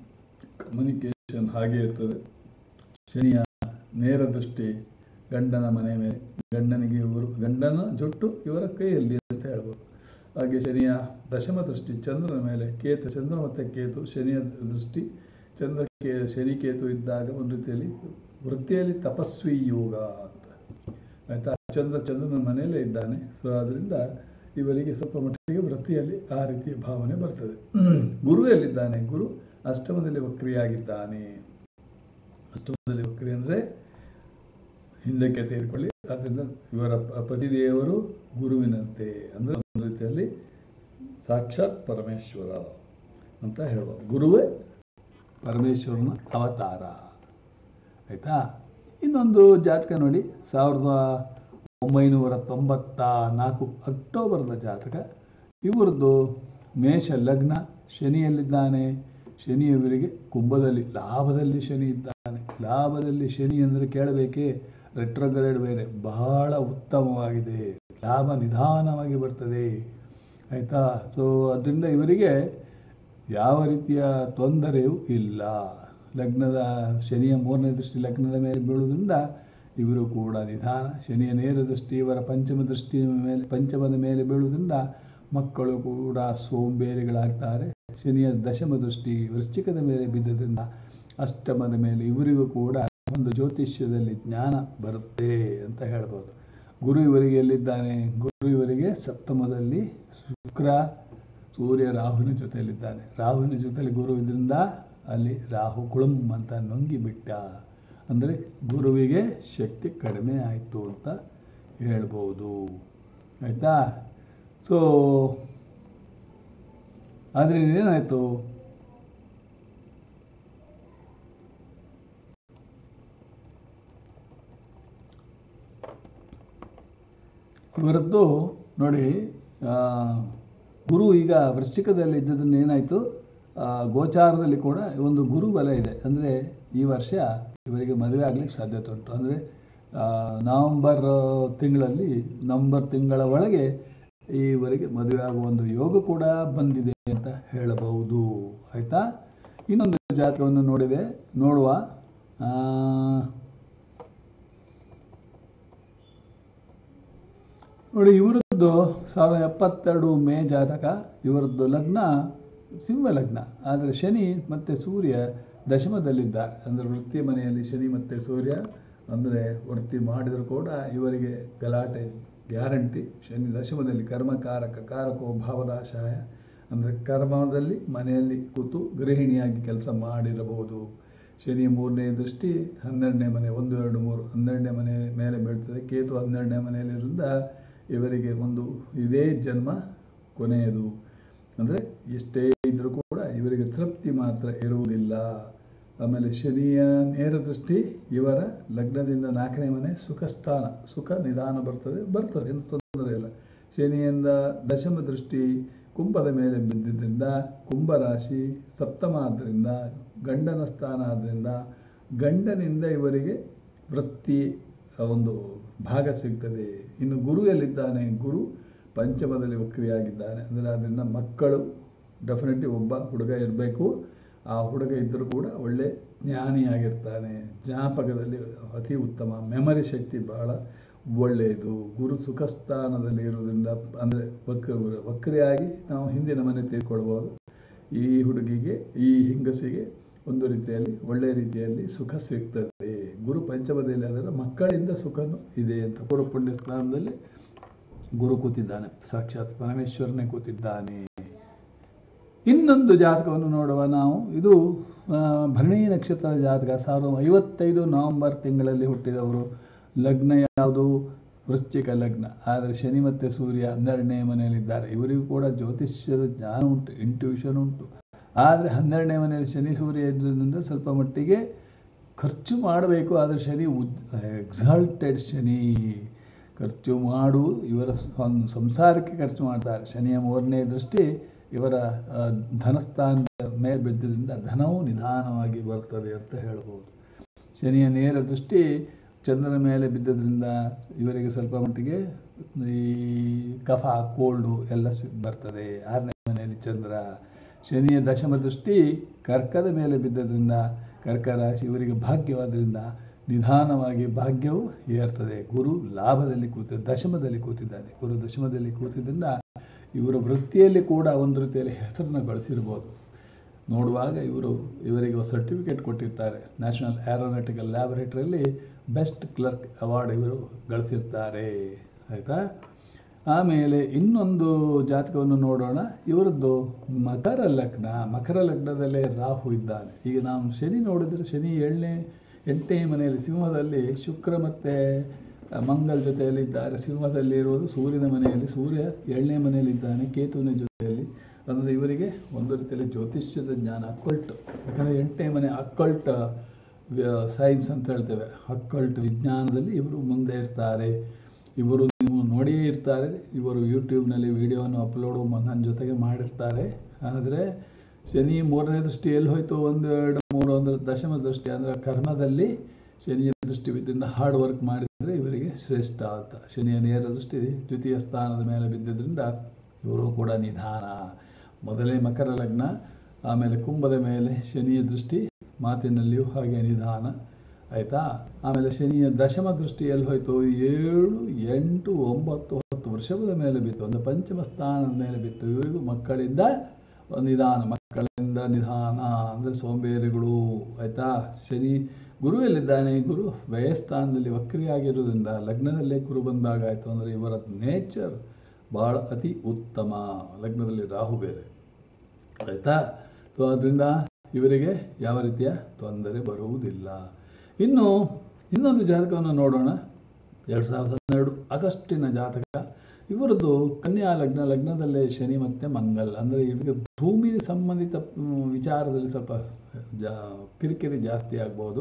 ಕಮ್ಯುನಿಕೇಶನ್ ಹಾಗೆ ಇರ್ತದೆ ಶನಿಯ ನೇರ ದೃಷ್ಟಿ ಗಂಡನ ಮನೆ ಮೇಲೆ ಗಂಡನಿಗೆ ಇವರು ಗಂಡನ ಜೊಟ್ಟು ಇವರ ಕೈಯಲ್ಲಿ ಅಂತ ಹೇಳ್ಬೋದು ಹಾಗೆ ಶನಿಯ ದಶಮ ದೃಷ್ಟಿ ಚಂದ್ರನ ಮೇಲೆ ಕೇತು ಚಂದ್ರ ಮತ್ತು ಕೇತು ಶನಿಯ ದೃಷ್ಟಿ ಚಂದ್ರ ಕೇ ಶನಿ ಕೇತು ಇದ್ದಾಗ ಒಂದು ರೀತಿಯಲ್ಲಿ ವೃತ್ತಿಯಲ್ಲಿ ತಪಸ್ವಿ ಯೋಗ ಅಂತ ಆಯ್ತಾ ಚಂದ್ರ ಚಂದ್ರನ ಮನೆಯಲ್ಲೇ ಇದ್ದಾನೆ ಸೊ ಅದರಿಂದ ಇವರಿಗೆ ಸ್ವಲ್ಪ ಮಟ್ಟಿಗೆ ವೃತ್ತಿಯಲ್ಲಿ ಆ ರೀತಿಯ ಭಾವನೆ ಬರ್ತದೆ ಗುರು ಎಲ್ಲಿದ್ದಾನೆ ಗುರು ಅಷ್ಟಮದಲ್ಲಿ ವಕ್ರಿಯಾಗಿದ್ದಾನೆ ಅಷ್ಟಮದಲ್ಲಿ ವಕ್ರಿ ಅಂದರೆ ಹಿಂದಕ್ಕೆ ತೆಗೆದುಕೊಳ್ಳಿ ಆದ್ದರಿಂದ ಇವರ ಪ- ಪತಿದೇವರು ಗುರುವಿನಂತೆ ಅಂದರೆ ಒಂದು ರೀತಿಯಲ್ಲಿ ಸಾಕ್ಷಾತ್ ಪರಮೇಶ್ವರ ಅಂತ ಹೇಳ್ಬೋದು ಗುರುವೇ ಪರಮೇಶ್ವರನ ಅವತಾರ ಆಯಿತಾ ಇನ್ನೊಂದು ಜಾತಕ ನೋಡಿ ಸಾವಿರದ ಒಂಬೈನೂರ ತೊಂಬತ್ತ ನಾಲ್ಕು ಅಕ್ಟೋಬರ್ನ ಜಾತಕ ಇವರದ್ದು ಮೇಷ ಲಗ್ನ ಶನಿಯಲ್ಲಿದ್ದಾನೆ ಶನಿ ಇವರಿಗೆ ಕುಂಭದಲ್ಲಿ ಲಾಭದಲ್ಲಿ ಶನಿ ಇದ್ದಾನೆ ಲಾಭದಲ್ಲಿ ಶನಿ ಅಂದರೆ ಕೇಳಬೇಕೇ ರೆಟ್ರೋಗ್ರೇಡ್ ಬೇರೆ ಬಹಳ ಉತ್ತಮವಾಗಿದೆ ಲಾಭ ನಿಧಾನವಾಗಿ ಬರ್ತದೆ ಆಯಿತಾ ಸೊ ಅದರಿಂದ ಇವರಿಗೆ ಯಾವ ರೀತಿಯ ತೊಂದರೆಯೂ ಇಲ್ಲ ಲಗ್ನದ ಶನಿಯ ಮೂರನೇ ದೃಷ್ಟಿ ಲಗ್ನದ ಮೇಲೆ ಬೀಳುವುದರಿಂದ ಇವರು ಕೂಡ ನಿಧಾನ ಶನಿಯ ನೇರ ದೃಷ್ಟಿ ಇವರ ಪಂಚಮ ದೃಷ್ಟಿ ಮೇಲೆ ಪಂಚಮದ ಮೇಲೆ ಬೀಳುವುದರಿಂದ ಮಕ್ಕಳು ಕೂಡ ಸೋಂಬೇರಿಗಳಾಗ್ತಾರೆ ಶನಿಯ ದಶಮ ದೃಷ್ಟಿ ವೃಶ್ಚಿಕದ ಮೇಲೆ ಬಿದ್ದದ್ರಿಂದ ಅಷ್ಟಮದ ಮೇಲೆ ಇವರಿಗೂ ಕೂಡ ಒಂದು ಜ್ಯೋತಿಷ್ಯದಲ್ಲಿ ಜ್ಞಾನ ಬರುತ್ತೆ ಅಂತ ಹೇಳ್ಬೋದು ಗುರು ಇವರಿಗೆ ಎಲ್ಲಿದ್ದಾನೆ ಗುರು ಇವರಿಗೆ ಸಪ್ತಮದಲ್ಲಿ ಶುಕ್ರ ಸೂರ್ಯ ರಾಹುವಿನ ಜೊತೆಯಲ್ಲಿದ್ದಾನೆ ರಾಹುವಿನ ಜೊತೆಯಲ್ಲಿ ಗುರು ಇದರಿಂದ ಅಲ್ಲಿ ರಾಹು ಕುಳುಂ ಅಂತ ನುಂಗಿ ಬಿಟ್ಟ ಅಂದರೆ ಗುರುವಿಗೆ ಶಕ್ತಿ ಕಡಿಮೆ ಆಯಿತು ಅಂತ ಹೇಳ್ಬೋದು ಆಯಿತಾ ಸೊ ಆದರೆ ಏನಾಯಿತು ಇವರದ್ದು ನೋಡಿ ಆ, ಗುರು ಈಗ ವೃಶ್ಚಿಕದಲ್ಲಿ ಇದ್ದದನ್ನು ಏನಾಯಿತು ಗೋಚಾರದಲ್ಲಿ ಕೂಡ ಒಂದು ಗುರು ಬಲ ಇದೆ ಅಂದರೆ ಈ ವರ್ಷ ಇವರಿಗೆ ಮದುವೆ ಆಗಲಿಕ್ಕೆ ಸಾಧ್ಯತೆ ಉಂಟು ಅಂದರೆ ನವಂಬರ್ ತಿಂಗಳಲ್ಲಿ ನವಂಬರ್ ತಿಂಗಳ ಒಳಗೆ ಇವರಿಗೆ ಮದುವೆ ಆಗುವ ಒಂದು ಯೋಗ ಕೂಡ ಬಂದಿದೆ ಅಂತ ಹೇಳಬಹುದು ಆಯಿತಾ ಇನ್ನೊಂದು ಜಾತಕವನ್ನು ನೋಡಿದೆ ನೋಡುವ ಆ, ನೋಡಿ ಇವರದ್ದು ಸಾವಿರದ ಎಪ್ಪತ್ತೆರಡು ಮೇ ಜಾತಕ ಇವರದ್ದು ಲಗ್ನ ಸಿಂಹ ಲಗ್ನ ಆದರೆ ಶನಿ ಮತ್ತು ಸೂರ್ಯ ದಶಮದಲ್ಲಿದ್ದಾರೆ ಅಂದರೆ ವೃತ್ತಿ ಮನೆಯಲ್ಲಿ ಶನಿ ಮತ್ತು ಸೂರ್ಯ ಅಂದರೆ ವೃತ್ತಿ ಮಾಡಿದರೂ ಕೂಡ ಇವರಿಗೆ ಗಲಾಟೆ ಗ್ಯಾರಂಟಿ ಶನಿ ದಶಮದಲ್ಲಿ ಕರ್ಮಕಾರಕ ಕಾರಕೋ ಭಾವನಾಶಾಯ ಅಂದರೆ ಕರ್ಮದಲ್ಲಿ ಮನೆಯಲ್ಲಿ ಕೂತು ಗೃಹಿಣಿಯಾಗಿ ಕೆಲಸ ಮಾಡಿರಬಹುದು ಶನಿ ಮೂರನೇ ದೃಷ್ಟಿ ಹನ್ನೆರಡನೇ ಮನೆ ಒಂದು ಎರಡು ಮೂರು ಹನ್ನೆರಡನೇ ಮನೆ ಮೇಲೆ ಬೀಳ್ತದೆ ಕೇತು ಹನ್ನೆರಡನೇ ಮನೆಯಲ್ಲಿರೋದ್ರಿಂದ ಇವರಿಗೆ ಒಂದು ಇದೇ ಜನ್ಮ ಕೊನೆಯದು ಅಂದರೆ ಎಷ್ಟೇ ಇದ್ದರೂ ಕೂಡ ಇವರಿಗೆ ತೃಪ್ತಿ ಮಾತ್ರ ಇರುವುದಿಲ್ಲ ಆಮೇಲೆ ಶನಿಯ ನೇರ ದೃಷ್ಟಿ ಇವರ ಲಗ್ನದಿಂದ ನಾಲ್ಕನೇ ಮನೆ ಸುಖ ಸ್ಥಾನ ಸುಖ ನಿಧಾನ ಬರ್ತದೆ ಬರ್ತದೆ ಏನು ತೊಂದರೆ ಇಲ್ಲ ಶನಿಯಿಂದ ದಶಮ ದೃಷ್ಟಿ ಕುಂಭದ ಮೇಲೆ ಬಿದ್ದಿದ್ದರಿಂದ ಕುಂಭ ರಾಶಿ ಸಪ್ತಮ ಆದ್ದರಿಂದ ಗಂಡನ ಸ್ಥಾನ ಆದ್ದರಿಂದ ಗಂಡನಿಂದ ಇವರಿಗೆ ವೃತ್ತಿ ಒಂದು ಭಾಗ ಸಿಗ್ತದೆ ಇನ್ನು ಗುರು ಎಲ್ಲಿದ್ದಾನೆ ಗುರು ಪಂಚಮದಲ್ಲಿ ವಕ್ರಿಯಾಗಿದ್ದಾನೆ ಅಂದರೆ ಅದರಿಂದ ಮಕ್ಕಳು ಡೆಫಿನೆಟ್ಲಿ ಒಬ್ಬ ಹುಡುಗ ಇರಬೇಕು ಆ ಹುಡುಗ ಇದ್ದರೂ ಕೂಡ ಒಳ್ಳೆ ಜ್ಞಾನಿಯಾಗಿರ್ತಾನೆ ಜ್ಞಾಪಕದಲ್ಲಿ ಅತಿ ಉತ್ತಮ ಮೆಮರಿ ಶಕ್ತಿ ಬಹಳ ಒಳ್ಳೆಯದು ಗುರು ಸುಖ ಸ್ಥಾನದಲ್ಲಿ ಇರುವುದರಿಂದ ಅಂದರೆ ವಕ್ರ ವಕ್ರಿಯಾಗಿ ನಾವು ಹಿಂದಿನ ಮನೆ ತೆಗೆದುಕೊಳ್ಬೋದು ಈ ಹುಡುಗಿಗೆ ಈ ಹೆಂಗಸಿಗೆ ಒಂದು ರೀತಿಯಲ್ಲಿ ಒಳ್ಳೆಯ ರೀತಿಯಲ್ಲಿ ಸುಖ ಸಿಗ್ತದೆ ಗುರು ಪಂಚಮದಲ್ಲಿ ಅದರ ಮಕ್ಕಳಿಂದ ಸುಖನೂ ಇದೆ ಅಂತ ಪೂರ್ವ ಪುಣ್ಯ ಸ್ಥಾನದಲ್ಲಿ ಗುರು ಕೂತಿದ್ದಾನೆ ಸಾಕ್ಷಾತ್ ಪರಮೇಶ್ವರನೇ ಕೂತಿದ್ದಾನೆ ಇನ್ನೊಂದು ಜಾತಕವನ್ನು ನೋಡುವ ನಾವು ಇದು ಆ, ಭರಣಿ ನಕ್ಷತ್ರ ಜಾತಕ ಸಾವಿರದ ಐವತ್ತೈದು ನವೆಂಬರ್ ತಿಂಗಳಲ್ಲಿ ಹುಟ್ಟಿದವರು ಲಗ್ನ ಯಾವುದು ವೃಶ್ಚಿಕ ಲಗ್ನ ಆದರೆ ಶನಿ ಮತ್ತು ಸೂರ್ಯ ಹನ್ನೆರಡನೇ ಮನೆಯಲ್ಲಿದ್ದಾರೆ ಇವರಿಗೂ ಕೂಡ ಜ್ಯೋತಿಷ್ಯದ ಜ್ಞಾನ ಉಂಟು ಇಂಟ್ಯೂಷನ್ ಉಂಟು ಆದರೆ ಹನ್ನೆರಡನೇ ಮನೆಯಲ್ಲಿ ಶನಿ ಸೂರ್ಯ ಇದ್ದುದರಿಂದ ಸ್ವಲ್ಪ ಮಟ್ಟಿಗೆ ಖರ್ಚು ಮಾಡಬೇಕು ಆದರೆ ಶನಿ ಎಕ್ಸಾಲ್ಟೆಡ್ ಶನಿ ಖರ್ಚು ಮಾಡು ಇವರ ಸ್ವ- ಸಂಸಾರಕ್ಕೆ ಖರ್ಚು ಮಾಡ್ತಾರೆ ಶನಿಯ ಮೂರನೇ ದೃಷ್ಟಿ ಇವರ ಆ, ಧನಸ್ಥಾನದ ಮೇಲೆ ಬಿದ್ದಿದ್ದರಿಂದ ಧನವು ನಿಧಾನವಾಗಿ ಬರ್ತದೆ ಅಂತ ಹೇಳ್ಬೋದು ಶನಿಯ ನೇರ ದೃಷ್ಟಿ ಚಂದ್ರನ ಮೇಲೆ ಬಿದ್ದದ್ರಿಂದ ಇವರಿಗೆ ಸ್ವಲ್ಪ ಮಟ್ಟಿಗೆ ಈ ಕಫ ಕೋಲ್ಡು ಎಲ್ಲ ಸಿ ಬರ್ತದೆ ಆರನೇ ಮನೆಯಲ್ಲಿ ಚಂದ್ರ ಶನಿಯ ದಶಮ ದೃಷ್ಟಿ ಕರ್ಕದ ಮೇಲೆ ಬಿದ್ದದ್ರಿಂದ ಕರ್ಕ ರಾಶಿ ಇವರಿಗೆ ಭಾಗ್ಯವಾದ್ರಿಂದ ನಿಧಾನವಾಗಿ ಭಾಗ್ಯವು ಏರ್ತದೆ ಗುರು ಲಾಭದಲ್ಲಿ ಕೂತ ದಶಮದಲ್ಲಿ ಕೂತಿದ್ದಾನೆ ಗುರು ದಶಮದಲ್ಲಿ ಕೂತಿದ್ದರಿಂದ ಇವರ ವೃತ್ತಿಯಲ್ಲಿ ಕೂಡ ಒಂದು ರೀತಿಯಲ್ಲಿ ಹೆಸರನ್ನು ಗಳಿಸಿರ್ಬೋದು ನೋಡುವಾಗ ಇವರು ಇವರಿಗೆ ಸರ್ಟಿಫಿಕೇಟ್ ಕೊಟ್ಟಿರ್ತಾರೆ ನ್ಯಾಷನಲ್ ಏರೋನಾಟಿಕಲ್ ಲ್ಯಾಬೊರೇಟರಿಯಲ್ಲಿ ಬೆಸ್ಟ್ ಕ್ಲರ್ಕ್ ಅವಾರ್ಡ್ ಇವರು ಗಳಿಸಿರ್ತಾರೆ ಆಯಿತಾ ಆಮೇಲೆ ಇನ್ನೊಂದು ಜಾತಕವನ್ನು ನೋಡೋಣ ಇವರದ್ದು ಮಕರ ಲಗ್ನ ಮಕರ ಲಗ್ನದಲ್ಲೇ ರಾಹು ಇದ್ದಾನೆ ಈಗ ನಾವು ಶನಿ ನೋಡಿದರೆ ಶನಿ ಏಳನೇ ಎಂಟನೇ ಮನೆಯಲ್ಲಿ ಸಿಂಹದಲ್ಲಿ ಶುಕ್ರ ಮತ್ತು ಮಂಗಲ್ ಜೊತೆಯಲ್ಲಿದ್ದಾರೆ ಸಿಂಹದಲ್ಲಿ ಇರುವುದು ಸೂರ್ಯನ ಮನೆಯಲ್ಲಿ ಸೂರ್ಯ ಏಳನೇ ಮನೆಯಲ್ಲಿದ್ದಾನೆ ಕೇತುವಿನ ಜೊತೆಯಲ್ಲಿ ಅಂದರೆ ಇವರಿಗೆ ಒಂದು ರೀತಿಯಲ್ಲಿ ಜ್ಯೋತಿಷ್ಯದ ಜ್ಞಾನ ಅಕ್ಕಲ್ಟ್ ಯಾಕಂದರೆ ಎಂಟನೇ ಮನೆ ಅಕ್ಕಲ್ಟ್ ಸೈನ್ಸ್ ಅಂತ ಹೇಳ್ತೇವೆ ಅಕ್ಕಲ್ಟ್ ವಿಜ್ಞಾನದಲ್ಲಿ ಇವರು ಮುಂದೆ ಇರ್ತಾರೆ ಇವರು ನೀವು ನೋಡಿಯೇ ಇರ್ತಾರೆ ಇವರು ಯೂಟ್ಯೂಬ್ನಲ್ಲಿ ವಿಡಿಯೋವನ್ನು ಅಪ್ಲೋಡು ನನ್ನ ಜೊತೆಗೆ ಮಾಡಿರ್ತಾರೆ ಆದರೆ ಶನಿ ಮೂರನೇ ದೃಷ್ಟಿ ಎಲ್ಲಿ ಹೋಯ್ತು ಒಂದು ಎರಡು ಮೂರು ಅಂದರೆ ದಶಮ ದೃಷ್ಟಿ ಅಂದರೆ ಕರ್ಮದಲ್ಲಿ ಶನಿಯ ದೃಷ್ಟಿ ಬಿದ್ದಿಂದ ಹಾರ್ಡ್ ವರ್ಕ್ ಮಾಡಿದರೆ ಇವರಿಗೆ ಶ್ರೇಷ್ಠ ಅಂತ ಶನಿಯ ನೇರ ದೃಷ್ಟಿ ದ್ವಿತೀಯ ಸ್ಥಾನದ ಮೇಲೆ ಬಿದ್ದಿದ್ದರಿಂದ ಇವರು ಕೂಡ ನಿಧಾನ ಮೊದಲೇ ಮಕರ ಲಗ್ನ ಆಮೇಲೆ ಕುಂಭದ ಮೇಲೆ ಶನಿಯ ದೃಷ್ಟಿ ಮಾತಿನಲ್ಲಿಯೂ ಹಾಗೆ ನಿಧಾನ ಆಯಿತಾ ಆಮೇಲೆ ಶನಿಯ ದಶಮ ದೃಷ್ಟಿ ಎಲ್ಲಿ ಹೋಯ್ತು ಏಳು ಎಂಟು ಒಂಬತ್ತು ಹತ್ತು ವರ್ಷದ ಮೇಲೆ ಬಿತ್ತು ಒಂದು ಪಂಚಮ ಸ್ಥಾನದ ಮೇಲೆ ಬಿತ್ತು ಇವರಿಗೂ ಮಕ್ಕಳಿಂದ ನಿಧಾನ ಮಕ್ಕಳಿಂದ ನಿಧಾನ ಅಂದರೆ ಸೋಂಬೇರಿಗಳು ಆಯಿತಾ ಶನಿ ಗುರು ಎಲ್ಲಿದ್ದಾನೆ ಗುರು ವ್ಯಯಸ್ಥಾನದಲ್ಲಿ ವಕ್ರಿಯಾಗಿರೋದ್ರಿಂದ ಲಗ್ನದಲ್ಲೇ ಗುರು ಬಂದಾಗ ಆಯಿತು ಅಂದರೆ ಇವರ ನೇಚರ್ ಭಾಳ ಅತಿ ಉತ್ತಮ ಲಗ್ನದಲ್ಲಿ ರಾಹು ಬೇರೆ ಆಯಿತಾ ಸೊ ಅದರಿಂದ ಇವರಿಗೆ ಯಾವ ರೀತಿಯ ತೊಂದರೆ ಬರುವುದಿಲ್ಲ ಇನ್ನು ಇನ್ನೊಂದು ಜಾತಕವನ್ನು ನೋಡೋಣ ಎರಡು ಸಾವಿರದ ಹನ್ನೆರಡು ಆಗಸ್ಟಿನ ಜಾತಕ ಇವರದ್ದು ಕನ್ಯಾ ಲಗ್ನ ಲಗ್ನದಲ್ಲೇ ಶನಿ ಮತ್ತು ಮಂಗಲ್ ಅಂದರೆ ಇವರಿಗೆ ಭೂಮಿ ಸಂಬಂಧಿತ ಮ್, ವಿಚಾರದಲ್ಲಿ ಸ್ವಲ್ಪ ಜಾ ಕಿರಿಕಿರಿ ಜಾಸ್ತಿ ಆಗ್ಬೋದು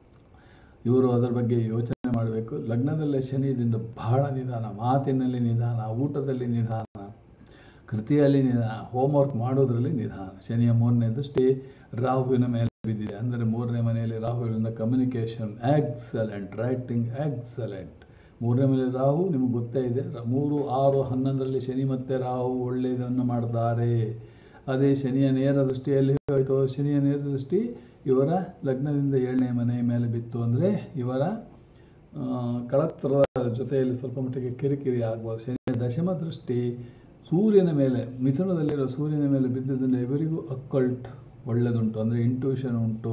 ಇವರು ಅದರ ಬಗ್ಗೆ ಯೋಚನೆ ಮಾಡಬೇಕು ಲಗ್ನದಲ್ಲೇ ಶನಿದಿಂದ ಬಹಳ ನಿಧಾನ ಮಾತಿನಲ್ಲಿ ನಿಧಾನ ಊಟದಲ್ಲಿ ನಿಧಾನ ಕೃತಿಯಲ್ಲಿ ನಿಧಾನ ಹೋಮ್ವರ್ಕ್ ಮಾಡೋದ್ರಲ್ಲಿ ನಿಧಾನ ಶನಿಯ ಮೂರನೇ ದೃಷ್ಟಿ ರಾಹುವಿನ ಮೇಲೆ ಬಿದ್ದಿದೆ ಅಂದರೆ ಮೂರನೇ ಮನೆಯಲ್ಲಿ ರಾಹುವಿನಿಂದ ಕಮ್ಯುನಿಕೇಷನ್ ಎಕ್ಸಲೆಂಟ್ ರೈಟಿಂಗ್ ಎಕ್ಸಲೆಂಟ್ ಮೂರನೇ ಮನೆ ರಾಹು ನಿಮಗೆ ಗೊತ್ತೇ ಇದೆ ರ- ಮೂರು ಆರು ಹನ್ನೊಂದರಲ್ಲಿ ಶನಿ ಮತ್ತು ರಾಹು ಒಳ್ಳೆಯದನ್ನು ಮಾಡ್ತಾರೆ ಅದೇ ಶನಿಯ ನೇರ ದೃಷ್ಟಿಯಲ್ಲಿ ಹೋಯಿತು ಶನಿಯ ನೇರ ದೃಷ್ಟಿ ಇವರ ಲಗ್ನದಿಂದ ಏಳನೇ ಮನೆ ಮೇಲೆ ಬಿತ್ತು ಅಂದರೆ ಇವರ ಆ, ಕಳತ್ರದ ಜೊತೆಯಲ್ಲಿ ಸ್ವಲ್ಪ ಮಟ್ಟಿಗೆ ಕಿರಿಕಿರಿ ಆಗ್ಬೋದು ಶನಿಯ ದಶಮ ದೃಷ್ಟಿ ಸೂರ್ಯನ ಮೇಲೆ ಮಿಥುನದಲ್ಲಿರೋ ಸೂರ್ಯನ ಮೇಲೆ ಬಿದ್ದುದರಿಂದ ಇವರಿಗೂ ಅಕ್ಕಲ್ಟ್ ಒಳ್ಳೆದುಂಟು ಅಂದರೆ ಇಂಟ್ಯೂಷನ್ ಉಂಟು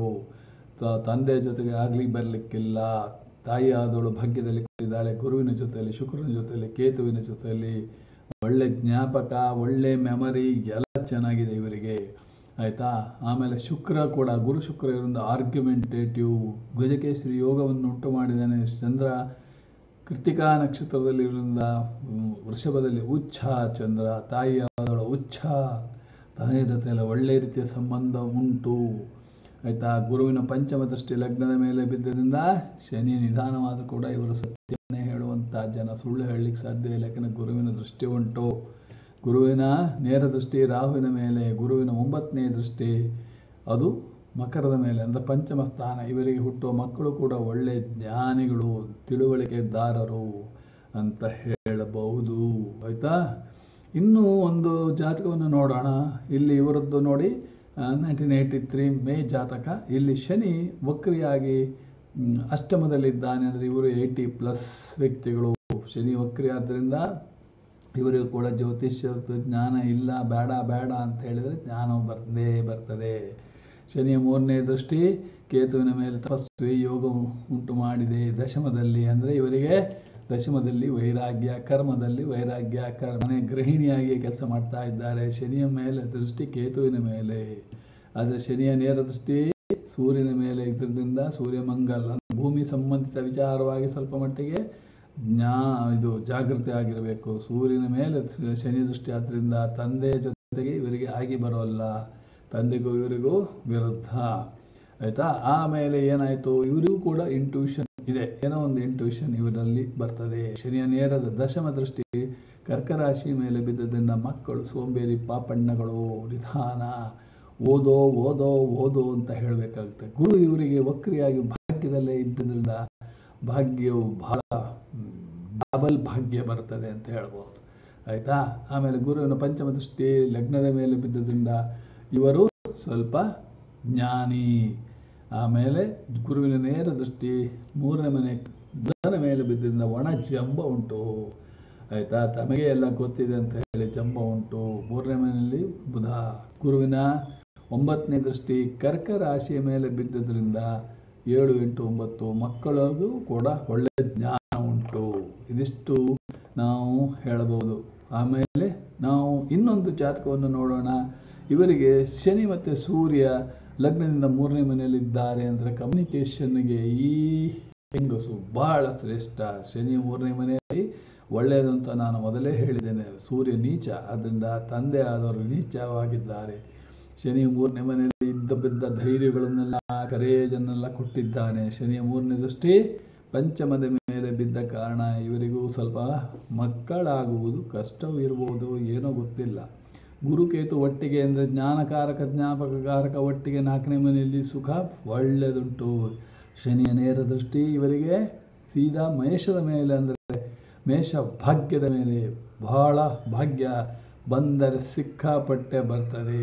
ತ- ತಂದೆ ಜೊತೆಗೆ ಆಗ್ಲಿಕ್ಕೆ ಬರಲಿಕ್ಕಿಲ್ಲ ತಾಯಿ ಆದವಳು ಭಾಗ್ಯದಲ್ಲಿ ಕೂತಿದ್ದಾಳೆ ಗುರುವಿನ ಜೊತೆಯಲ್ಲಿ ಶುಕ್ರನ ಜೊತೆಯಲ್ಲಿ ಕೇತುವಿನ ಜೊತೆಯಲ್ಲಿ ಒಳ್ಳೆ ಜ್ಞಾಪಕ ಒಳ್ಳೆ ಮೆಮರಿ ಎಲ್ಲ ಚೆನ್ನಾಗಿದೆ ಇವರಿಗೆ ಆಯಿತಾ ಆಮೇಲೆ ಶುಕ್ರ ಕೂಡ ಗುರು ಶುಕ್ರ ಇವರಿಂದ ಆರ್ಗ್ಯುಮೆಂಟೇಟಿವ್ ಗಜಕೇಸರಿ ಯೋಗವನ್ನು ಉಂಟು ಮಾಡಿದ್ದಾನೆ ಚಂದ್ರ ಕೃತಿಕಾ ನಕ್ಷತ್ರದಲ್ಲಿ ಇವರಿಂದ ಹ್ಮ್, ವೃಷಭದಲ್ಲಿ ಉಚ್ಛ ಚಂದ್ರ ತಾಯಿ ಆದವಳ ಉಚ್ಛ ತಾಯಿಯ ಜೊತೆಯಲ್ಲಿ ಒಳ್ಳೆ ರೀತಿಯ ಸಂಬಂಧ ಉಂಟು ಆಯಿತಾ ಗುರುವಿನ ಪಂಚಮ ದೃಷ್ಟಿ ಲಗ್ನದ ಮೇಲೆ ಬಿದ್ದರಿಂದ ಶನಿ ನಿಧಾನವಾದರೂ ಕೂಡ ಇವರು ಸತ್ಯವನ್ನೇ ಹೇಳುವಂಥ ಜನ ಸುಳ್ಳು ಹೇಳಲಿಕ್ಕೆ ಸಾಧ್ಯ ಇಲ್ಲ ಯಾಕಂದರೆ ಗುರುವಿನ ದೃಷ್ಟಿ ಉಂಟು ಗುರುವಿನ ನೇರ ದೃಷ್ಟಿ ರಾಹುವಿನ ಮೇಲೆ ಗುರುವಿನ ಒಂಬತ್ತನೇ ದೃಷ್ಟಿ ಅದು ಮಕರದ ಮೇಲೆ ಅಂದರೆ ಪಂಚಮ ಸ್ಥಾನ ಇವರಿಗೆ ಹುಟ್ಟುವ ಮಕ್ಕಳು ಕೂಡ ಒಳ್ಳೆ ಜ್ಞಾನಿಗಳು ತಿಳುವಳಿಕೆದಾರರು ಅಂತ ಹೇಳಬಹುದು ಆಯಿತಾ ಇನ್ನೂ ಒಂದು ಜಾತಕವನ್ನು ನೋಡೋಣ ಇಲ್ಲಿ ಇವರದ್ದು ನೋಡಿ ನೈನ್ಟೀನ್ ಏಯ್ಟಿ ತ್ರೀ ಮೇ ಜಾತಕ ಇಲ್ಲಿ ಶನಿ ವಕ್ರಿಯಾಗಿ ಮ್, ಅಷ್ಟಮದಲ್ಲಿದ್ದಾನೆ ಅಂದರೆ ಇವರು ಏಯ್ಟಿ ಪ್ಲಸ್ ವ್ಯಕ್ತಿಗಳು ಶನಿ ವಕ್ರಿ ಆದ್ದರಿಂದ ಇವರಿಗೂ ಕೂಡ ಜ್ಯೋತಿಷ್ಯ ಜ್ಞಾನ ಇಲ್ಲ ಬೇಡ ಬೇಡ ಅಂತ ಹೇಳಿದರೆ ಜ್ಞಾನ ಬರ್ತದೇ ಬರ್ತದೆ ಶನಿಯ ಮೂರನೇ ದೃಷ್ಟಿ ಕೇತುವಿನ ಮೇಲೆ ತಪಸ್ವಿ ಯೋಗ ಉಂಟು ಮಾಡಿದೆ ದಶಮದಲ್ಲಿ ಅಂದರೆ ಇವರಿಗೆ ದಶಮದಲ್ಲಿ ವೈರಾಗ್ಯ ಕರ್ಮದಲ್ಲಿ ವೈರಾಗ್ಯ ಕರ್ಮನೆ ಗೃಹಿಣಿಯಾಗಿ ಕೆಲಸ ಮಾಡ್ತಾ ಇದ್ದಾರೆ ಶನಿಯ ಮೇಲೆ ದೃಷ್ಟಿ ಕೇತುವಿನ ಮೇಲೆ ಆದರೆ ಶನಿಯ ನೇರ ದೃಷ್ಟಿ ಸೂರ್ಯನ ಮೇಲೆ ಇದರಿಂದ ಸೂರ್ಯ ಮಂಗಲ್ ಭೂಮಿ ಸಂಬಂಧಿತ ವಿಚಾರವಾಗಿ ಸ್ವಲ್ಪ ಮಟ್ಟಿಗೆ ಜ್ಞಾ ಇದು ಜಾಗೃತಿ ಆಗಿರಬೇಕು ಸೂರ್ಯನ ಮೇಲೆ ಸ- ಶನಿ ದೃಷ್ಟಿ ಆದ್ದರಿಂದ ತಂದೆ ಜೊತೆಗೆ ಇವರಿಗೆ ಆಗಿ ಬರೋಲ್ಲ ತಂದೆಗೂ ಇವರಿಗೂ ವಿರುದ್ಧ ಆಯಿತಾ ಆಮೇಲೆ ಏನಾಯಿತು ಇವರಿಗೂ ಕೂಡ ಇಂಟ್ಯೂಷನ್ ಇದೆ ಏನೋ ಒಂದು ಇಂಟ್ಯೂಷನ್ ಇವರಲ್ಲಿ ಬರ್ತದೆ ಶನಿಯ ನೇರದ ದಶಮ ದೃಷ್ಟಿ ಕರ್ಕರಾಶಿ ಮೇಲೆ ಬಿದ್ದದಿಂದ ಮಕ್ಕಳು ಸೋಂಬೇರಿ ಪಾಪಣ್ಣಗಳು ನಿಧಾನ ಓದೋ ಓದೋ ಓದೋ ಅಂತ ಹೇಳಬೇಕಾಗುತ್ತೆ ಗುರು ಇವರಿಗೆ ವಕ್ರಿಯಾಗಿ ಭಾಗ್ಯದಲ್ಲೇ ಇದ್ದರಿಂದ ಭಾಗ್ಯವು ಬಹಳ ಡಬಲ್ ಭಾಗ್ಯ ಬರ್ತದೆ ಅಂತ ಹೇಳ್ಬೋದು ಆಯಿತಾ ಆಮೇಲೆ ಗುರುವಿನ ಪಂಚಮ ದೃಷ್ಟಿ ಲಗ್ನದ ಮೇಲೆ ಬಿದ್ದದಿಂದ ಇವರು ಸ್ವಲ್ಪ ಜ್ಞಾನಿ ಆಮೇಲೆ ಗುರುವಿನ ನೇರ ದೃಷ್ಟಿ ಮೂರನೇ ಮನೆ ಬುಧನ ಮೇಲೆ ಬಿದ್ದರಿಂದ ಒಣ ಜಂಬ ಉಂಟು ಆಯಿತಾ ತಮಗೆ ಎಲ್ಲ ಗೊತ್ತಿದೆ ಅಂತ ಹೇಳಿ ಜಂಬ ಉಂಟು ಮೂರನೇ ಮನೆಯಲ್ಲಿ ಬುಧ ಗುರುವಿನ ಒಂಬತ್ತನೇ ದೃಷ್ಟಿ ಕರ್ಕ ರಾಶಿಯ ಮೇಲೆ ಬಿದ್ದದ್ರಿಂದ ಏಳು ಎಂಟು ಒಂಬತ್ತು ಮಕ್ಕಳಿಗೂ ಕೂಡ ಒಳ್ಳೆ ಜ್ಞಾನ ಉಂಟು ಇದಿಷ್ಟು ನಾವು ಹೇಳಬಹುದು ಆಮೇಲೆ ನಾವು ಇನ್ನೊಂದು ಜಾತಕವನ್ನು ನೋಡೋಣ ಇವರಿಗೆ ಶನಿ ಮತ್ತು ಸೂರ್ಯ ಲಗ್ನದಿಂದ ಮೂರನೇ ಮನೆಯಲ್ಲಿದ್ದಾರೆ ಅಂದರೆ ಕಮ್ಯುನಿಕೇಷನ್ಗೆ ಈ ಹೆಂಗಸು ಬಹಳ ಶ್ರೇಷ್ಠ ಶನಿ ಮೂರನೇ ಮನೆಯಲ್ಲಿ ಒಳ್ಳೆಯದು ಅಂತ ನಾನು ಮೊದಲೇ ಹೇಳಿದ್ದೇನೆ ಸೂರ್ಯ ನೀಚ ಅದರಿಂದ ತಂದೆ ಆದವರು ನೀಚವಾಗಿದ್ದಾರೆ ಶನಿ ಮೂರನೇ ಮನೆಯಲ್ಲಿ ಇದ್ದ ಬಿದ್ದ ಧೈರ್ಯಗಳನ್ನೆಲ್ಲ ಕರೇಜನ್ನೆಲ್ಲ ಕೊಟ್ಟಿದ್ದಾನೆ ಶನಿಯ ಮೂರನೇ ದೃಷ್ಟಿ ಪಂಚಮದ ಮೇಲೆ ಬಿದ್ದ ಕಾರಣ ಇವರಿಗೂ ಸ್ವಲ್ಪ ಮಕ್ಕಳಾಗುವುದು ಕಷ್ಟವೂ ಇರ್ಬೋದು ಏನೋ ಗೊತ್ತಿಲ್ಲ ಗುರುಕೇತು ಒಟ್ಟಿಗೆ ಅಂದರೆ ಜ್ಞಾನಕಾರಕ ಜ್ಞಾಪಕಕಾರಕ ಒಟ್ಟಿಗೆ ನಾಲ್ಕನೇ ಮನೆಯಲ್ಲಿ ಸುಖ ಒಳ್ಳೆಯದುಂಟು ಶನಿಯ ನೇರ ದೃಷ್ಟಿ ಇವರಿಗೆ ಸೀದಾ ಮೇಷದ ಮೇಲೆ ಅಂದರೆ ಮೇಷ ಭಾಗ್ಯದ ಮೇಲೆ ಬಹಳ ಭಾಗ್ಯ ಬಂದರೆ ಸಿಕ್ಕಾಪಟ್ಟೆ ಬರ್ತದೆ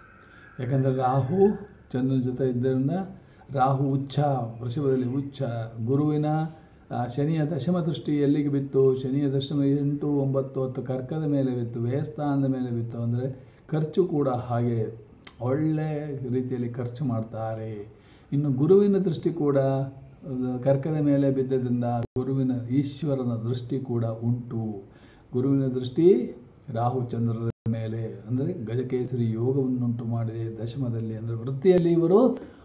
ಯಾಕಂದರೆ ರಾಹು ಚಂದ್ರನ ಜೊತೆ ಇದ್ದರಿಂದ ರಾಹು ಉಚ್ಛ ವೃಷಭದಲ್ಲಿ ಉಚ್ಛ ಗುರುವಿನ ಆ, ಶನಿಯ ದಶಮ ದೃಷ್ಟಿ ಎಲ್ಲಿಗೆ ಬಿತ್ತು ಶನಿಯ ದಶಮ ಎಂಟು ಒಂಬತ್ತು ಹತ್ತು ಕರ್ಕದ ಮೇಲೆ ಬಿತ್ತು ವ್ಯಯಸ್ಥಾನದ ಮೇಲೆ ಬಿತ್ತು ಅಂದರೆ ಖರ್ಚು ಕೂಡ ಹಾಗೆ ಒಳ್ಳೆ ರೀತಿಯಲ್ಲಿ ಖರ್ಚು ಮಾಡ್ತಾರೆ ಇನ್ನು ಗುರುವಿನ ದೃಷ್ಟಿ ಕೂಡ ಅದು ಕರ್ಕದ ಮೇಲೆ ಬಿದ್ದದ್ರಿಂದ ಗುರುವಿನ ಈಶ್ವರನ ದೃಷ್ಟಿ ಕೂಡ ಉಂಟು ಗುರುವಿನ ದೃಷ್ಟಿ ರಾಹು ಚಂದ್ರರ ಮೇಲೆ ಅಂದರೆ ಗಜಕೇಸರಿ ಯೋಗವನ್ನುಂಟು ಮಾಡಿದೆ ದಶಮದಲ್ಲಿ ಅಂದರೆ ವೃತ್ತಿಯಲ್ಲಿ ಇವರು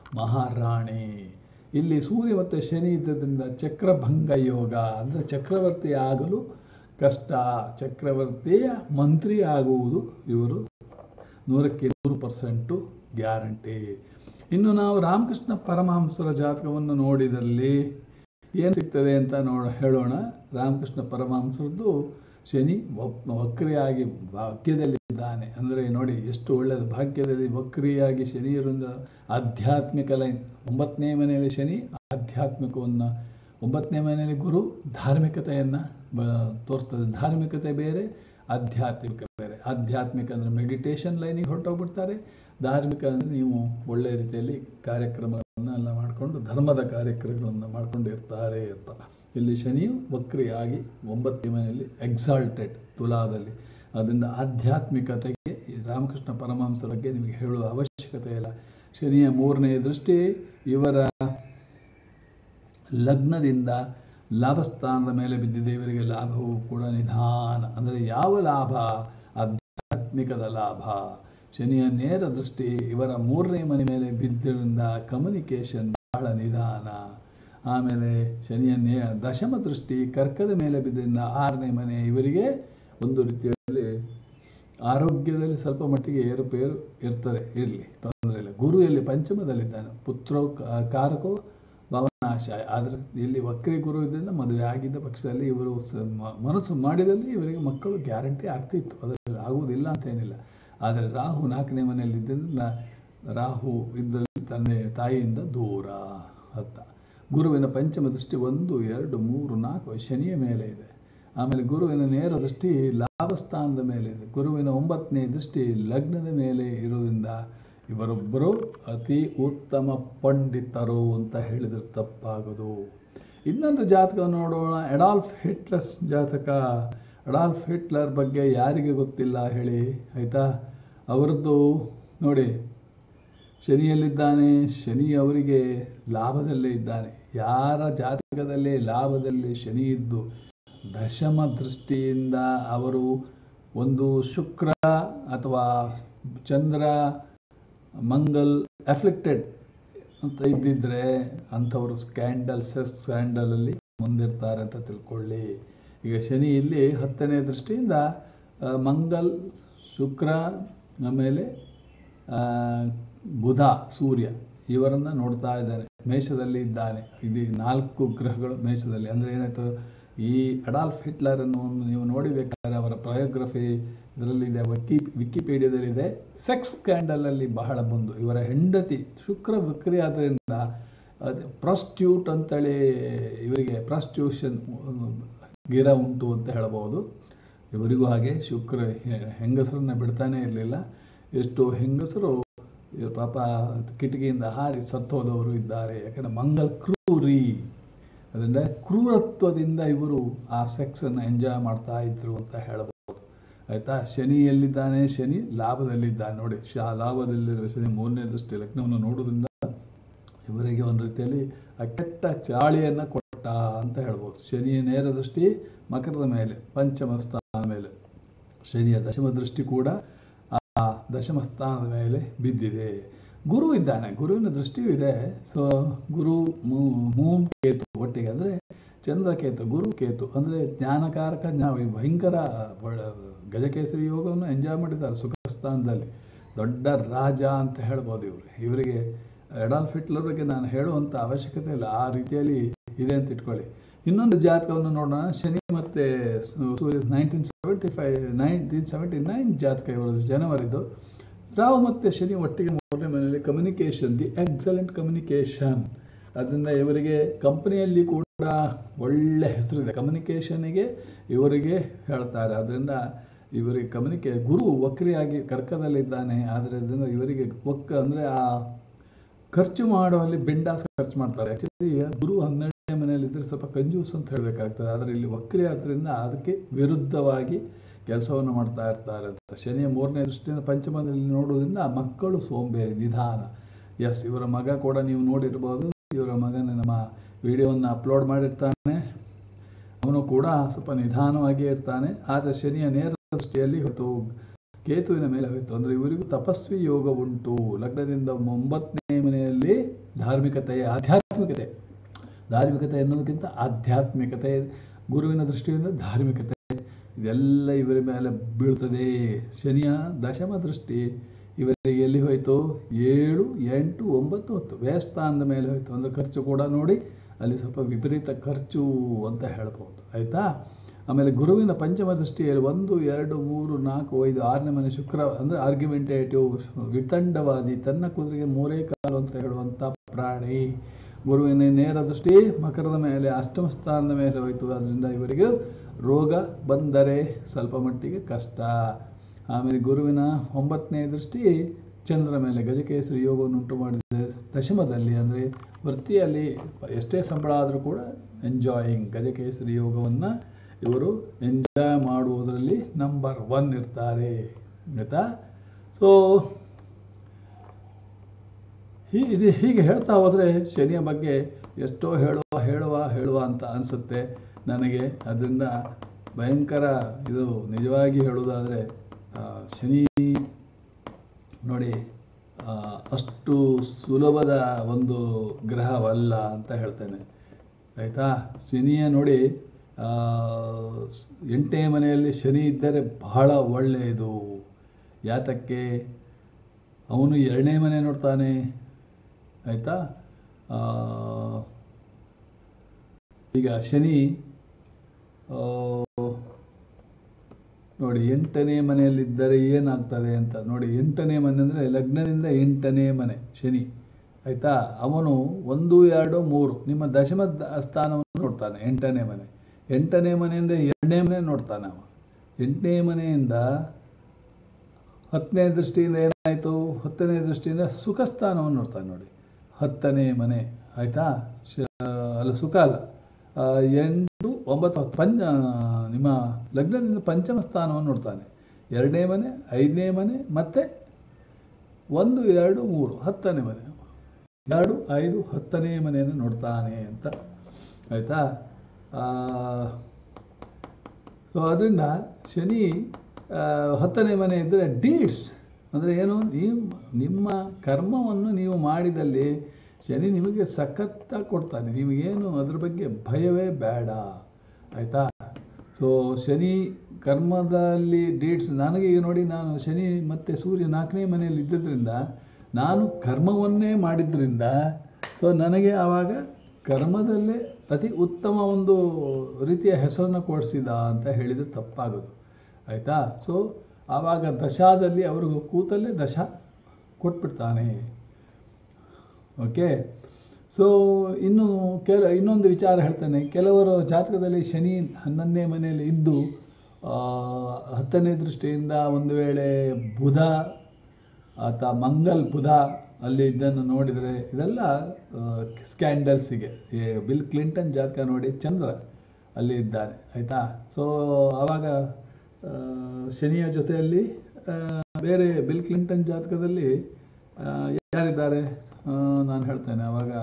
ಮಹಾರಾಣಿ ಇಲ್ಲಿ ಸೂರ್ಯ ಮತ್ತು ಶನಿ ಇದ್ದದ್ರಿಂದ ಚಕ್ರಭಂಗ ಯೋಗ ಅಂದರೆ ಚಕ್ರವರ್ತಿ ಆಗಲು ಕಷ್ಟ ಚಕ್ರವರ್ತಿಯ ಮಂತ್ರಿ ಆಗುವುದು ಇವರು ನೂರಕ್ಕೆ ನೂರು ಪರ್ಸೆಂಟು ಗ್ಯಾರಂಟಿ ಇನ್ನು ನಾವು ರಾಮಕೃಷ್ಣ ಪರಮಹಂಸರ ಜಾತಕವನ್ನು ನೋಡಿದಲ್ಲಿ ಏನು ಸಿಗ್ತದೆ ಅಂತ ನೋಡ ಹೇಳೋಣ ರಾಮಕೃಷ್ಣ ಪರಮಹಂಸರದ್ದು ಶನಿ ವಕ್- ವಕ್ರಿಯಾಗಿ ಭಾಗ್ಯದಲ್ಲಿದ್ದಾನೆ ಅಂದರೆ ನೋಡಿ ಎಷ್ಟು ಒಳ್ಳೆಯದು ಭಾಗ್ಯದಲ್ಲಿ ವಕ್ರಿಯಾಗಿ ಶನಿಯರಿಂದ ಆಧ್ಯಾತ್ಮಿಕ ಲೈನ್ ಒಂಬತ್ತನೇ ಮನೆಯಲ್ಲಿ ಶನಿ ಆಧ್ಯಾತ್ಮಿಕವನ್ನು ಒಂಬತ್ತನೇ ಮನೆಯಲ್ಲಿ ಗುರು ಧಾರ್ಮಿಕತೆಯನ್ನು ಬ ತೋರಿಸ್ತದೆ ಧಾರ್ಮಿಕತೆ ಬೇರೆ ಆಧ್ಯಾತ್ಮಿಕ ಬೇರೆ ಆಧ್ಯಾತ್ಮಿಕ ಅಂದರೆ ಮೆಡಿಟೇಷನ್ ಲೈನಿಗೆ ಹೊರಟೋಗ್ಬಿಡ್ತಾರೆ ಧಾರ್ಮಿಕ ಅಂದರೆ ನೀವು ಒಳ್ಳೆ ರೀತಿಯಲ್ಲಿ ಕಾರ್ಯಕ್ರಮಗಳನ್ನು ಎಲ್ಲ ಮಾಡಿಕೊಂಡು ಧರ್ಮದ ಕಾರ್ಯಕ್ರಮಗಳನ್ನು ಮಾಡ್ಕೊಂಡು ಇರ್ತಾರೆ ಅಂತ ಇಲ್ಲಿ ಶನಿಯು ವಕ್ರಿಯಾಗಿ ಒಂಬತ್ತನೇ ಮನೆಯಲ್ಲಿ ಎಕ್ಸಾಲ್ಟೆಡ್ ತುಲಾದಲ್ಲಿ ಅದರಿಂದ ಆಧ್ಯಾತ್ಮಿಕತೆಗೆ ಈ ರಾಮಕೃಷ್ಣ ಪರಮಹಂಸರ ಬಗ್ಗೆ ನಿಮಗೆ ಹೇಳುವ ಅವಶ್ಯಕತೆ ಇಲ್ಲ ಶನಿಯ ಮೂರನೇ ದೃಷ್ಟಿ ಇವರ ಲಗ್ನದಿಂದ ಲಾಭಸ್ಥಾನದ ಮೇಲೆ ಬಿದ್ದಿದೆ ಇವರಿಗೆ ಲಾಭವು ಕೂಡ ನಿಧಾನ ಅಂದರೆ ಯಾವ ಲಾಭ ಆಧ್ಯಾತ್ಮಿಕದ ಲಾಭ ಶನಿಯ ನೇರ ದೃಷ್ಟಿ ಇವರ ಮೂರನೇ ಮನೆ ಮೇಲೆ ಬಿದ್ದರಿಂದ ಕಮ್ಯುನಿಕೇಶನ್ ಬಹಳ ನಿಧಾನ ಆಮೇಲೆ ಶನಿಯ ನೇ ದಶಮ ದೃಷ್ಟಿ ಕರ್ಕದ ಮೇಲೆ ಬಿದ್ದರಿಂದ ಆರನೇ ಮನೆ ಇವರಿಗೆ ಒಂದು ರೀತಿಯಲ್ಲಿ ಆರೋಗ್ಯದಲ್ಲಿ ಸ್ವಲ್ಪ ಮಟ್ಟಿಗೆ ಏರುಪೇರು ಇರ್ತದೆ ಇರಲಿ ತೊಂದರೆ ಇಲ್ಲ ಗುರು ಎಲ್ಲಿ ಪಂಚಮದಲ್ಲಿದ್ದಾನೆ ಪುತ್ರೋ ಕ- ಕಾರಕೋ ಭವನಾಶಾಯ ಆದರೆ ಇಲ್ಲಿ ವಕ್ರಿ ಗುರು ಇದರಿಂದ ಮದುವೆ ಆಗಿದ್ದ ಪಕ್ಷದಲ್ಲಿ ಇವರು ಸ- ಮ- ಮನಸ್ಸು ಮಾಡಿದಲ್ಲಿ ಇವರಿಗೆ ಮಕ್ಕಳು ಗ್ಯಾರಂಟಿ ಆಗ್ತಿತ್ತು ಅದರಲ್ಲಿ ಆಗುವುದಿಲ್ಲ ಅಂತೇನಿಲ್ಲ ಆದರೆ ರಾಹು ನಾಲ್ಕನೇ ಮನೆಯಲ್ಲಿ ಇದ್ದರಿಂದ ರಾಹು ಇದರಲ್ಲಿ ತಂದೆ ತಾಯಿಯಿಂದ ದೂರ ಅಂತ ಗುರುವಿನ ಪಂಚಮ ದೃಷ್ಟಿ ಒಂದು ಎರಡು ಮೂರು ನಾಲ್ಕು ಶನಿಯ ಮೇಲೆ ಇದೆ ಆಮೇಲೆ ಗುರುವಿನ ನೇರ ದೃಷ್ಟಿ ಲಾಭಸ್ಥಾನದ ಮೇಲೆ ಇದೆ ಗುರುವಿನ ಒಂಬತ್ತನೇ ದೃಷ್ಟಿ ಲಗ್ನದ ಮೇಲೆ ಇರುವುದರಿಂದ ಇವರೊಬ್ಬರು ಅತಿ ಉತ್ತಮ ಪಂಡಿತರು ಅಂತ ಹೇಳಿದ್ರೆ ತಪ್ಪಾಗದು ಇನ್ನೊಂದು ಜಾತಕವನ್ನು ನೋಡೋಣ ಎಡಾಲ್ಫ್ ಹಿಟ್ಲರ್ಸ್ ಜಾತಕ ಅಡಾಲ್ಫ್ ಹಿಟ್ಲರ್ ಬಗ್ಗೆ ಯಾರಿಗೆ ಗೊತ್ತಿಲ್ಲ ಹೇಳಿ ಆಯಿತಾ ಅವರದ್ದು ನೋಡಿ ಶನಿಯಲ್ಲಿದ್ದಾನೆ ಶನಿ ಅವರಿಗೆ ಲಾಭದಲ್ಲೇ ಇದ್ದಾನೆ ಯಾರ ಜಾತಕದಲ್ಲಿ ಲಾಭದಲ್ಲಿ ಶನಿ ಇದ್ದು ದಶಮ ದೃಷ್ಟಿಯಿಂದ ಅವರು ಒಂದು ಶುಕ್ರ ಅಥವಾ ಚಂದ್ರ ಮಂಗಲ್ ಅಫ್ಲಿಕ್ಟೆಡ್ ಅಂತ ಇದ್ದಿದ್ರೆ ಅಂಥವರು ಸ್ಕ್ಯಾಂಡಲ್ ಸೆಸ್ ಸ್ಕ್ಯಾಂಡಲಲ್ಲಿ ಮುಂದಿರ್ತಾರೆ ಅಂತ ತಿಳ್ಕೊಳ್ಳಿ ಈಗ ಶನಿ ಇಲ್ಲಿ ಹತ್ತನೇ ದೃಷ್ಟಿಯಿಂದ ಆ, ಮಂಗಲ್ ಶುಕ್ರ ಆಮೇಲೆ ಆ, ಬುಧ ಸೂರ್ಯ ಇವರನ್ನು ನೋಡ್ತಾ ಇದ್ದಾನೆ ಮೇಷದಲ್ಲಿ ಇದ್ದಾನೆ ಇದು ನಾಲ್ಕು ಗ್ರಹಗಳು ಮೇಷದಲ್ಲಿ ಅಂದರೆ ಏನಾಯ್ತು ಈ ಅಡಾಲ್ಫ್ ಹಿಟ್ಲರನ್ನು ನೀವು ನೋಡಿಬೇಕಾದ್ರೆ ಅವರ ಬಯೋಗ್ರಫಿ ಇದರಲ್ಲಿ ಇದೆ ವಿಕಿ ವಿಕಿಪೀಡಿಯಾದಲ್ಲಿದೆ ಸೆಕ್ಸ್ ಸ್ಕ್ಯಾಂಡಲಲ್ಲಿ ಬಹಳ ಬಂದು ಇವರ ಹೆಂಡತಿ ಶುಕ್ರ ವಕ್ರಿ ಆದ್ದರಿಂದ ಅದು ಪ್ರಾಸ್ಟ್ಯೂಟ್ ಅಂತೇಳಿ ಇವರಿಗೆ ಪ್ರಾಸ್ಟ್ಯೂಷನ್ ಗಿರ ಉಂಟು ಅಂತ ಹೇಳಬಹುದು ಇವರಿಗೂ ಹಾಗೆ ಶುಕ್ರ ಹೆ- ಹೆಂಗಸರನ್ನ ಬಿಡ್ತಾನೆ ಇರಲಿಲ್ಲ ಎಷ್ಟೋ ಹೆಂಗಸರು ಇವ್ರ ಪಾಪ ಕಿಟಕಿಯಿಂದ ಹಾರಿ ಸತ್ತೋದವರು ಇದ್ದಾರೆ ಯಾಕಂದರೆ ಮಂಗಲ್ ಕ್ರೂರಿ ಅದರಿಂದ ಕ್ರೂರತ್ವದಿಂದ ಇವರು ಆ ಸೆಕ್ಸನ್ನು ಎಂಜಾಯ್ ಮಾಡ್ತಾ ಇದ್ರು ಅಂತ ಹೇಳಬಹುದು ಆಯ್ತಾ ಶನಿ ಎಲ್ಲಿದ್ದಾನೆ ಶನಿ ಲಾಭದಲ್ಲಿದ್ದಾನೆ ನೋಡಿ ಶಾ ಲಾಭದಲ್ಲಿರುವ ಶನಿ ಮೂರನೇ ದೃಷ್ಟಿ ಲಗ್ನವನ್ನು ನೋಡೋದ್ರಿಂದ ಇವರಿಗೆ ಒಂದು ರೀತಿಯಲ್ಲಿ ಆ ಕೆಟ್ಟ ಚಾಳಿಯನ್ನು ಕೊಟ್ಟ ಅಂತ ಹೇಳ್ಬೋದು ಶನಿಯ ನೇರ ದೃಷ್ಟಿ ಮಕರದ ಮೇಲೆ ಪಂಚಮ ಸ್ಥಾನದ ಮೇಲೆ ಶನಿಯ ದಶಮ ದೃಷ್ಟಿ ಕೂಡ ಆ ದಶಮ ಸ್ಥಾನದ ಮೇಲೆ ಬಿದ್ದಿದೆ ಗುರು ಇದ್ದಾನೆ ಗುರುವಿನ ದೃಷ್ಟಿಯೂ ಇದೆ ಸೊ ಗುರು ಮೂ- ಮೂನ್ ಕೇತು ಒಟ್ಟಿಗೆ ಅಂದರೆ ಚಂದ್ರ ಕೇತು ಗುರು ಕೇತು ಅಂದರೆ ಜ್ಞಾನಕಾರಕ ಜ್ಞಾನ ಈ ಭಯಂಕರ ಒಳ್ಳೆ ಗಜಕೇಸರಿ ಯೋಗವನ್ನು ಎಂಜಾಯ್ ಮಾಡಿದ್ದಾರೆ ಸುಖ ಸ್ಥಾನದಲ್ಲಿ ದೊಡ್ಡ ರಾಜ ಅಂತ ಹೇಳ್ಬೋದು ಇವರು ಇವರಿಗೆ ಎಡಾಲ್ಫ್ ಹಿಟ್ಲರ್ ಬಗ್ಗೆ ನಾನು ಹೇಳುವಂಥ ಅವಶ್ಯಕತೆ ಇಲ್ಲ ಆ ರೀತಿಯಲ್ಲಿ ಇದೆ ಅಂತ ಇಟ್ಕೊಳ್ಳಿ ಇನ್ನೊಂದು ಜಾತಕವನ್ನು ನೋಡೋಣ ಶನಿ ಮತ್ತೆ Surya nineteen seventy five nineteen seventy nine ಜಾತಕ ಇವರದು ಜನವರಿದು ರಾಹು ಮತ್ತು ಶನಿ ಒಟ್ಟಿಗೆ ಮೂರನೇ ಮನೆಯಲ್ಲಿ ಕಮ್ಯುನಿಕೇಷನ್ ದಿ ಎಕ್ಸಲೆಂಟ್ ಕಮ್ಯುನಿಕೇಷನ್ ಅದರಿಂದ ಇವರಿಗೆ ಕಂಪನಿಯಲ್ಲಿ ಕೂಡ ಒಳ್ಳೆ ಹೆಸರಿದೆ ಕಮ್ಯುನಿಕೇಷನಿಗೆ ಇವರಿಗೆ ಹೇಳ್ತಾರೆ ಅದರಿಂದ ಇವರಿಗೆ ಕಮ್ಯುನಿಕೇ ಗುರು ವಕ್ರಿಯಾಗಿ ಕರ್ಕದಲ್ಲಿದ್ದಾನೆ ಆದರೆ ಅದರಿಂದ ಇವರಿಗೆ ಒಕ್ಕ ಅಂದರೆ ಆ ಖರ್ಚು ಮಾಡುವಲ್ಲಿ ಬೆಂಡಾಸ ಖರ್ಚು ಮಾಡ್ತಾರೆ ಆ್ಯಕ್ಚುಲಿ ಗುರು ಹನ್ನೆರಡನೇ ಮನೆಯಲ್ಲಿ ಇದ್ರೆ ಸ್ವಲ್ಪ ಕಂಜೂಸ್ ಅಂತ ಹೇಳಬೇಕಾಗ್ತದೆ ಆದರೆ ಇಲ್ಲಿ ವಕ್ರಿ ಆದ್ದರಿಂದ ಅದಕ್ಕೆ ವಿರುದ್ಧವಾಗಿ ಕೆಲಸವನ್ನು ಮಾಡ್ತಾ ಇರ್ತಾರೆ ಅಂತ ಶನಿಯ ಮೂರನೇ ದೃಷ್ಟಿಯಿಂದ ಪಂಚಮದಲ್ಲಿ ನೋಡುವುದರಿಂದ ಮಕ್ಕಳು ಸೋಂಬೇರಿ ನಿಧಾನ ಎಸ್ ಇವರ ಮಗ ಕೂಡ ನೀವು ನೋಡಿರ್ಬೋದು ಇವರ ಮಗನ ನಮ್ಮ ವಿಡಿಯೋವನ್ನು ಅಪ್ಲೋಡ್ ಮಾಡಿರ್ತಾನೆ ಅವನು ಕೂಡ ಸ್ವಲ್ಪ ನಿಧಾನವಾಗಿಯೇ ಇರ್ತಾನೆ ಆದರೆ ಶನಿಯ ನೇರ ದೃಷ್ಟಿಯಲ್ಲಿ ಹೊತ್ತು ಕೇತುವಿನ ಮೇಲೆ ಹೋಯಿತು ಅಂದರೆ ಇವರಿಗೂ ತಪಸ್ವಿ ಯೋಗ ಉಂಟು ಲಗ್ನದಿಂದ ಒಂಬತ್ತನೇ ಮನೆಯಲ್ಲಿ ಧಾರ್ಮಿಕತೆ ಆಧ್ಯಾತ್ಮಿಕತೆ ಧಾರ್ಮಿಕತೆ ಎನ್ನುವುದಕ್ಕಿಂತ ಆಧ್ಯಾತ್ಮಿಕತೆ ಗುರುವಿನ ದೃಷ್ಟಿಯಿಂದ ಧಾರ್ಮಿಕತೆ ಇದೆಲ್ಲ ಇವರ ಮೇಲೆ ಬೀಳ್ತದೆ ಶನಿಯ ದಶಮ ದೃಷ್ಟಿ ಇವರಿಗೆ ಎಲ್ಲಿ ಹೋಯಿತು ಏಳು ಎಂಟು ಒಂಬತ್ತು ಹತ್ತು ವ್ಯಯಸ್ಥಾನದ ಮೇಲೆ ಹೋಯಿತು ಅಂದರೆ ಖರ್ಚು ಕೂಡ ನೋಡಿ ಅಲ್ಲಿ ಸ್ವಲ್ಪ ವಿಪರೀತ ಖರ್ಚು ಅಂತ ಹೇಳ್ಬೋದು ಆಯಿತಾ ಆಮೇಲೆ ಗುರುವಿನ ಪಂಚಮ ದೃಷ್ಟಿಯಲ್ಲಿ ಒಂದು ಎರಡು ಮೂರು ನಾಲ್ಕು ಐದು ಆರನೇ ಮನೆ ಶುಕ್ರ ಅಂದರೆ ಆರ್ಗ್ಯುಮೆಂಟೇಟಿವ್ ವಿತಂಡವಾದಿ ತನ್ನ ಕುದುರೆಗೆ ಮೂರೇ ಕಾಲು ಅಂತ ಹೇಳುವಂಥ ಪ್ರಾಣಿ ಗುರುವಿನ ನೇರ ದೃಷ್ಟಿ ಮಕರದ ಮೇಲೆ ಅಷ್ಟಮ ಸ್ಥಾನದ ಮೇಲೆ ಹೋಯಿತು ಅದರಿಂದ ಇವರಿಗೆ ರೋಗ ಬಂದರೆ ಸ್ವಲ್ಪ ಮಟ್ಟಿಗೆ ಕಷ್ಟ ಆಮೇಲೆ ಗುರುವಿನ ಒಂಬತ್ತನೇ ದೃಷ್ಟಿ ಚಂದ್ರ ಮೇಲೆ ಗಜಕೇಸರಿ ಯೋಗವನ್ನು ಉಂಟು ಮಾಡಿದೆ ದಶಮದಲ್ಲಿ ಅಂದರೆ ವೃತ್ತಿಯಲ್ಲಿ ಎಷ್ಟೇ ಸಂಬಳ ಆದರೂ ಕೂಡ ಎಂಜಾಯಿಂಗ್ ಗಜಕೇಸರಿ ಯೋಗವನ್ನು ಇವರು ಎಂಜಾಯ್ ಮಾಡುವುದರಲ್ಲಿ ನಂಬರ್ ಒನ್ ಇರ್ತಾರೆ ಆಯಿತಾ ಸೊ ಹೀ ಇದು ಹೀಗೆ ಹೇಳ್ತಾ ಹೋದರೆ ಶನಿಯ ಬಗ್ಗೆ ಎಷ್ಟೋ ಹೇಳುವ ಹೇಳುವ ಹೇಳುವ ಅಂತ ಅನಿಸುತ್ತೆ ನನಗೆ ಅದರಿಂದ ಭಯಂಕರ ಇದು ನಿಜವಾಗಿ ಹೇಳುವುದಾದರೆ ಆ, ಶನಿ ನೋಡಿ ಆ, ಅಷ್ಟು ಸುಲಭದ ಒಂದು ಗ್ರಹವಲ್ಲ ಅಂತ ಹೇಳ್ತೇನೆ ಆಯಿತಾ ಶನಿಯ ನೋಡಿ ಆ, ಎಂಟನೇ ಮನೆಯಲ್ಲಿ ಶನಿ ಇದ್ದರೆ ಬಹಳ ಒಳ್ಳೆಯದು ಯಾತಕ್ಕೆ ಅವನು ಎರಡನೇ ಮನೆ ನೋಡ್ತಾನೆ ಆಯಿತಾ ಈಗ ಶನಿ ಆ, ನೋಡಿ ಎಂಟನೇ ಮನೆಯಲ್ಲಿದ್ದರೆ ಏನಾಗ್ತದೆ ಅಂತ ನೋಡಿ ಎಂಟನೇ ಮನೆ ಅಂದರೆ ಲಗ್ನದಿಂದ ಎಂಟನೇ ಮನೆ ಶನಿ ಆಯಿತಾ ಅವನು ಒಂದು ಎರಡು ಮೂರು ನಿಮ್ಮ ದಶಮ ದ- ಸ್ಥಾನವನ್ನು ನೋಡ್ತಾನೆ ಎಂಟನೇ ಮನೆ ಎಂಟನೇ ಮನೆಯಿಂದ ಎರಡನೇ ಮನೆ ನೋಡ್ತಾನೆ ಅವ ಎಂಟನೇ ಮನೆಯಿಂದ ಹತ್ತನೇ ದೃಷ್ಟಿಯಿಂದ ಏನಾಯಿತು ಹತ್ತನೇ ದೃಷ್ಟಿಯಿಂದ ಸುಖ ಸ್ಥಾನವನ್ನು ನೋಡ್ತಾನೆ ನೋಡಿ ಹತ್ತನೇ ಮನೆ ಆಯಿತಾ ಶ ಅಲ್ಲ ಸುಖ ಅಲ್ಲ ಆ, ಎಂಟು ಒಂಬತ್ತು ಹತ್ತು ಪಂಚ ನಿಮ್ಮ ಲಗ್ನದಿಂದ ಪಂಚಮ ಸ್ಥಾನವನ್ನು ನೋಡ್ತಾನೆ ಎರಡನೇ ಮನೆ ಐದನೇ ಮನೆ ಮತ್ತು ಒಂದು ಎರಡು ಮೂರು ಹತ್ತನೇ ಮನೆ ಎರಡು ಐದು ಹತ್ತನೇ ಮನೆಯನ್ನು ನೋಡ್ತಾನೆ ಅಂತ ಆಯಿತಾ ಸೊ ಅದರಿಂದ ಶನಿ ಆ, ಹತ್ತನೇ ಮನೆ ಇದ್ದರೆ ಡೀಡ್ಸ್ ಅಂದರೆ ಏನು ನೀವು ನಿಮ್ಮ ಕರ್ಮವನ್ನು ನೀವು ಮಾಡಿದಲ್ಲಿ ಶನಿ ನಿಮಗೆ ಸಖತ್ತಾಗಿ ಕೊಡ್ತಾನೆ ನಿಮಗೇನು ಅದ್ರ ಬಗ್ಗೆ ಭಯವೇ ಬೇಡ ಆಯಿತಾ ಸೊ ಶನಿ ಕರ್ಮದಲ್ಲಿ ಡೇಟ್ಸ್ ನನಗೆ ಈಗ ನೋಡಿ ನಾನು ಶನಿ ಮತ್ತು ಸೂರ್ಯ ನಾಲ್ಕನೇ ಮನೆಯಲ್ಲಿ ಇದ್ದಿದ್ದರಿಂದ ನಾನು ಕರ್ಮವನ್ನೇ ಮಾಡಿದ್ರಿಂದ ಸೊ ನನಗೆ ಆವಾಗ ಕರ್ಮದಲ್ಲೇ ಅತಿ ಉತ್ತಮ ಒಂದು ರೀತಿಯ ಹೆಸರನ್ನು ಕೊಡಿಸಿದ ಅಂತ ಹೇಳಿದರೆ ತಪ್ಪಾಗೋದು ಆಯಿತಾ ಸೊ ಆವಾಗ ದಶಾದಲ್ಲಿ ಅವ್ರಿಗೂ ಕೂತಲ್ಲೇ ದಶ ಕೊಟ್ಬಿಡ್ತಾನೆ ಓಕೆ ಸೊ ಇನ್ನು ಕೆಲ ಇನ್ನೊಂದು ವಿಚಾರ ಹೇಳ್ತಾನೆ ಕೆಲವರು ಜಾತಕದಲ್ಲಿ ಶನಿ ಹನ್ನೊಂದನೇ ಮನೆಯಲ್ಲಿ ಇದ್ದು ಆ, ಹತ್ತನೇ ದೃಷ್ಟಿಯಿಂದ ಒಂದು ವೇಳೆ ಬುಧ ಆತ ಮಂಗಲ್ ಬುಧ ಅಲ್ಲಿ ಇದನ್ನು ನೋಡಿದರೆ ಇದೆಲ್ಲ ಸ್ಕ್ಯಾಂಡಲ್ಸಿಗೆ ಬಿಲ್ ಕ್ಲಿಂಟನ್ ಜಾತಕ ನೋಡಿ ಚಂದ್ರ ಅಲ್ಲಿ ಇದ್ದಾನೆ ಆಯಿತಾ ಸೊ ಆವಾಗ ಆ, ಶನಿಯ ಜೊತೆಯಲ್ಲಿ ಆ, ಬೇರೆ ಬಿಲ್ ಕ್ಲಿಂಟನ್ ಜಾತಕದಲ್ಲಿ ಆ, ಯಾರಿದ್ದಾರೆ ಆ, ನಾನು ಹೇಳ್ತೇನೆ ಆವಾಗ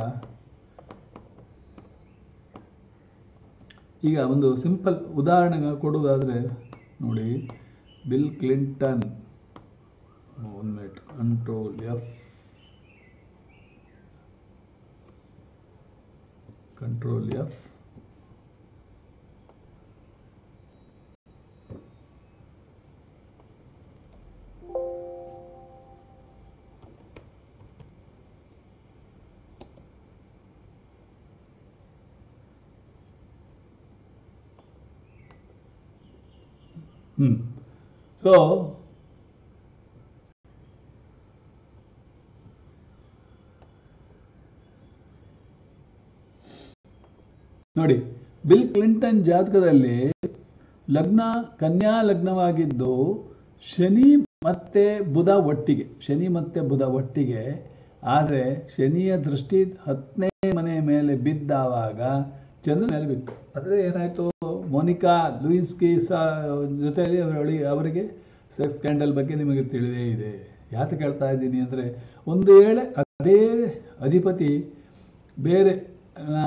ಈಗ ಒಂದು ಸಿಂಪಲ್ ಉದಾಹರಣೆ ಕೊಡುವುದಾದರೆ ನೋಡಿ Bill Clinton one minute control F control F hmm so ನೋಡಿ ಬಿಲ್ ಕ್ಲಿಂಟನ್ ಜಾತಕದಲ್ಲಿ ಲಗ್ನ ಕನ್ಯಾ ಲಗ್ನವಾಗಿದ್ದು ಶನಿ ಮತ್ತೆ ಬುಧ ಒಟ್ಟಿಗೆ ಶನಿ ಮತ್ತೆ ಬುಧ ಒಟ್ಟಿಗೆ ಆದರೆ ಶನಿಯ ದೃಷ್ಟಿ ಹತ್ತನೇ ಮನೆ ಮೇಲೆ ಬಿದ್ದಾವಾಗ ಚಂದ್ರ ಮೇಲೆ ಬಿತ್ತು ಆದರೆ ಏನಾಯಿತು ಮೋನಿಕಾ ಲೂಯಿಸ್ಕಿ ಸಾ ಜೊತೆಯಲ್ಲಿ ಅವಳಿ ಅವರಿಗೆ ಸೆಕ್ಸ್ ಸ್ಕ್ಯಾಂಡಲ್ ಬಗ್ಗೆ ನಿಮಗೆ ತಿಳಿದೇ ಇದೆ ಯಾತಕ್ಕೆ ಹೇಳ್ತಾ ಇದ್ದೀನಿ ಅಂದರೆ ಒಂದು ವೇಳೆ ಅದೇ ಅಧಿಪತಿ ಬೇರೆ ಆ,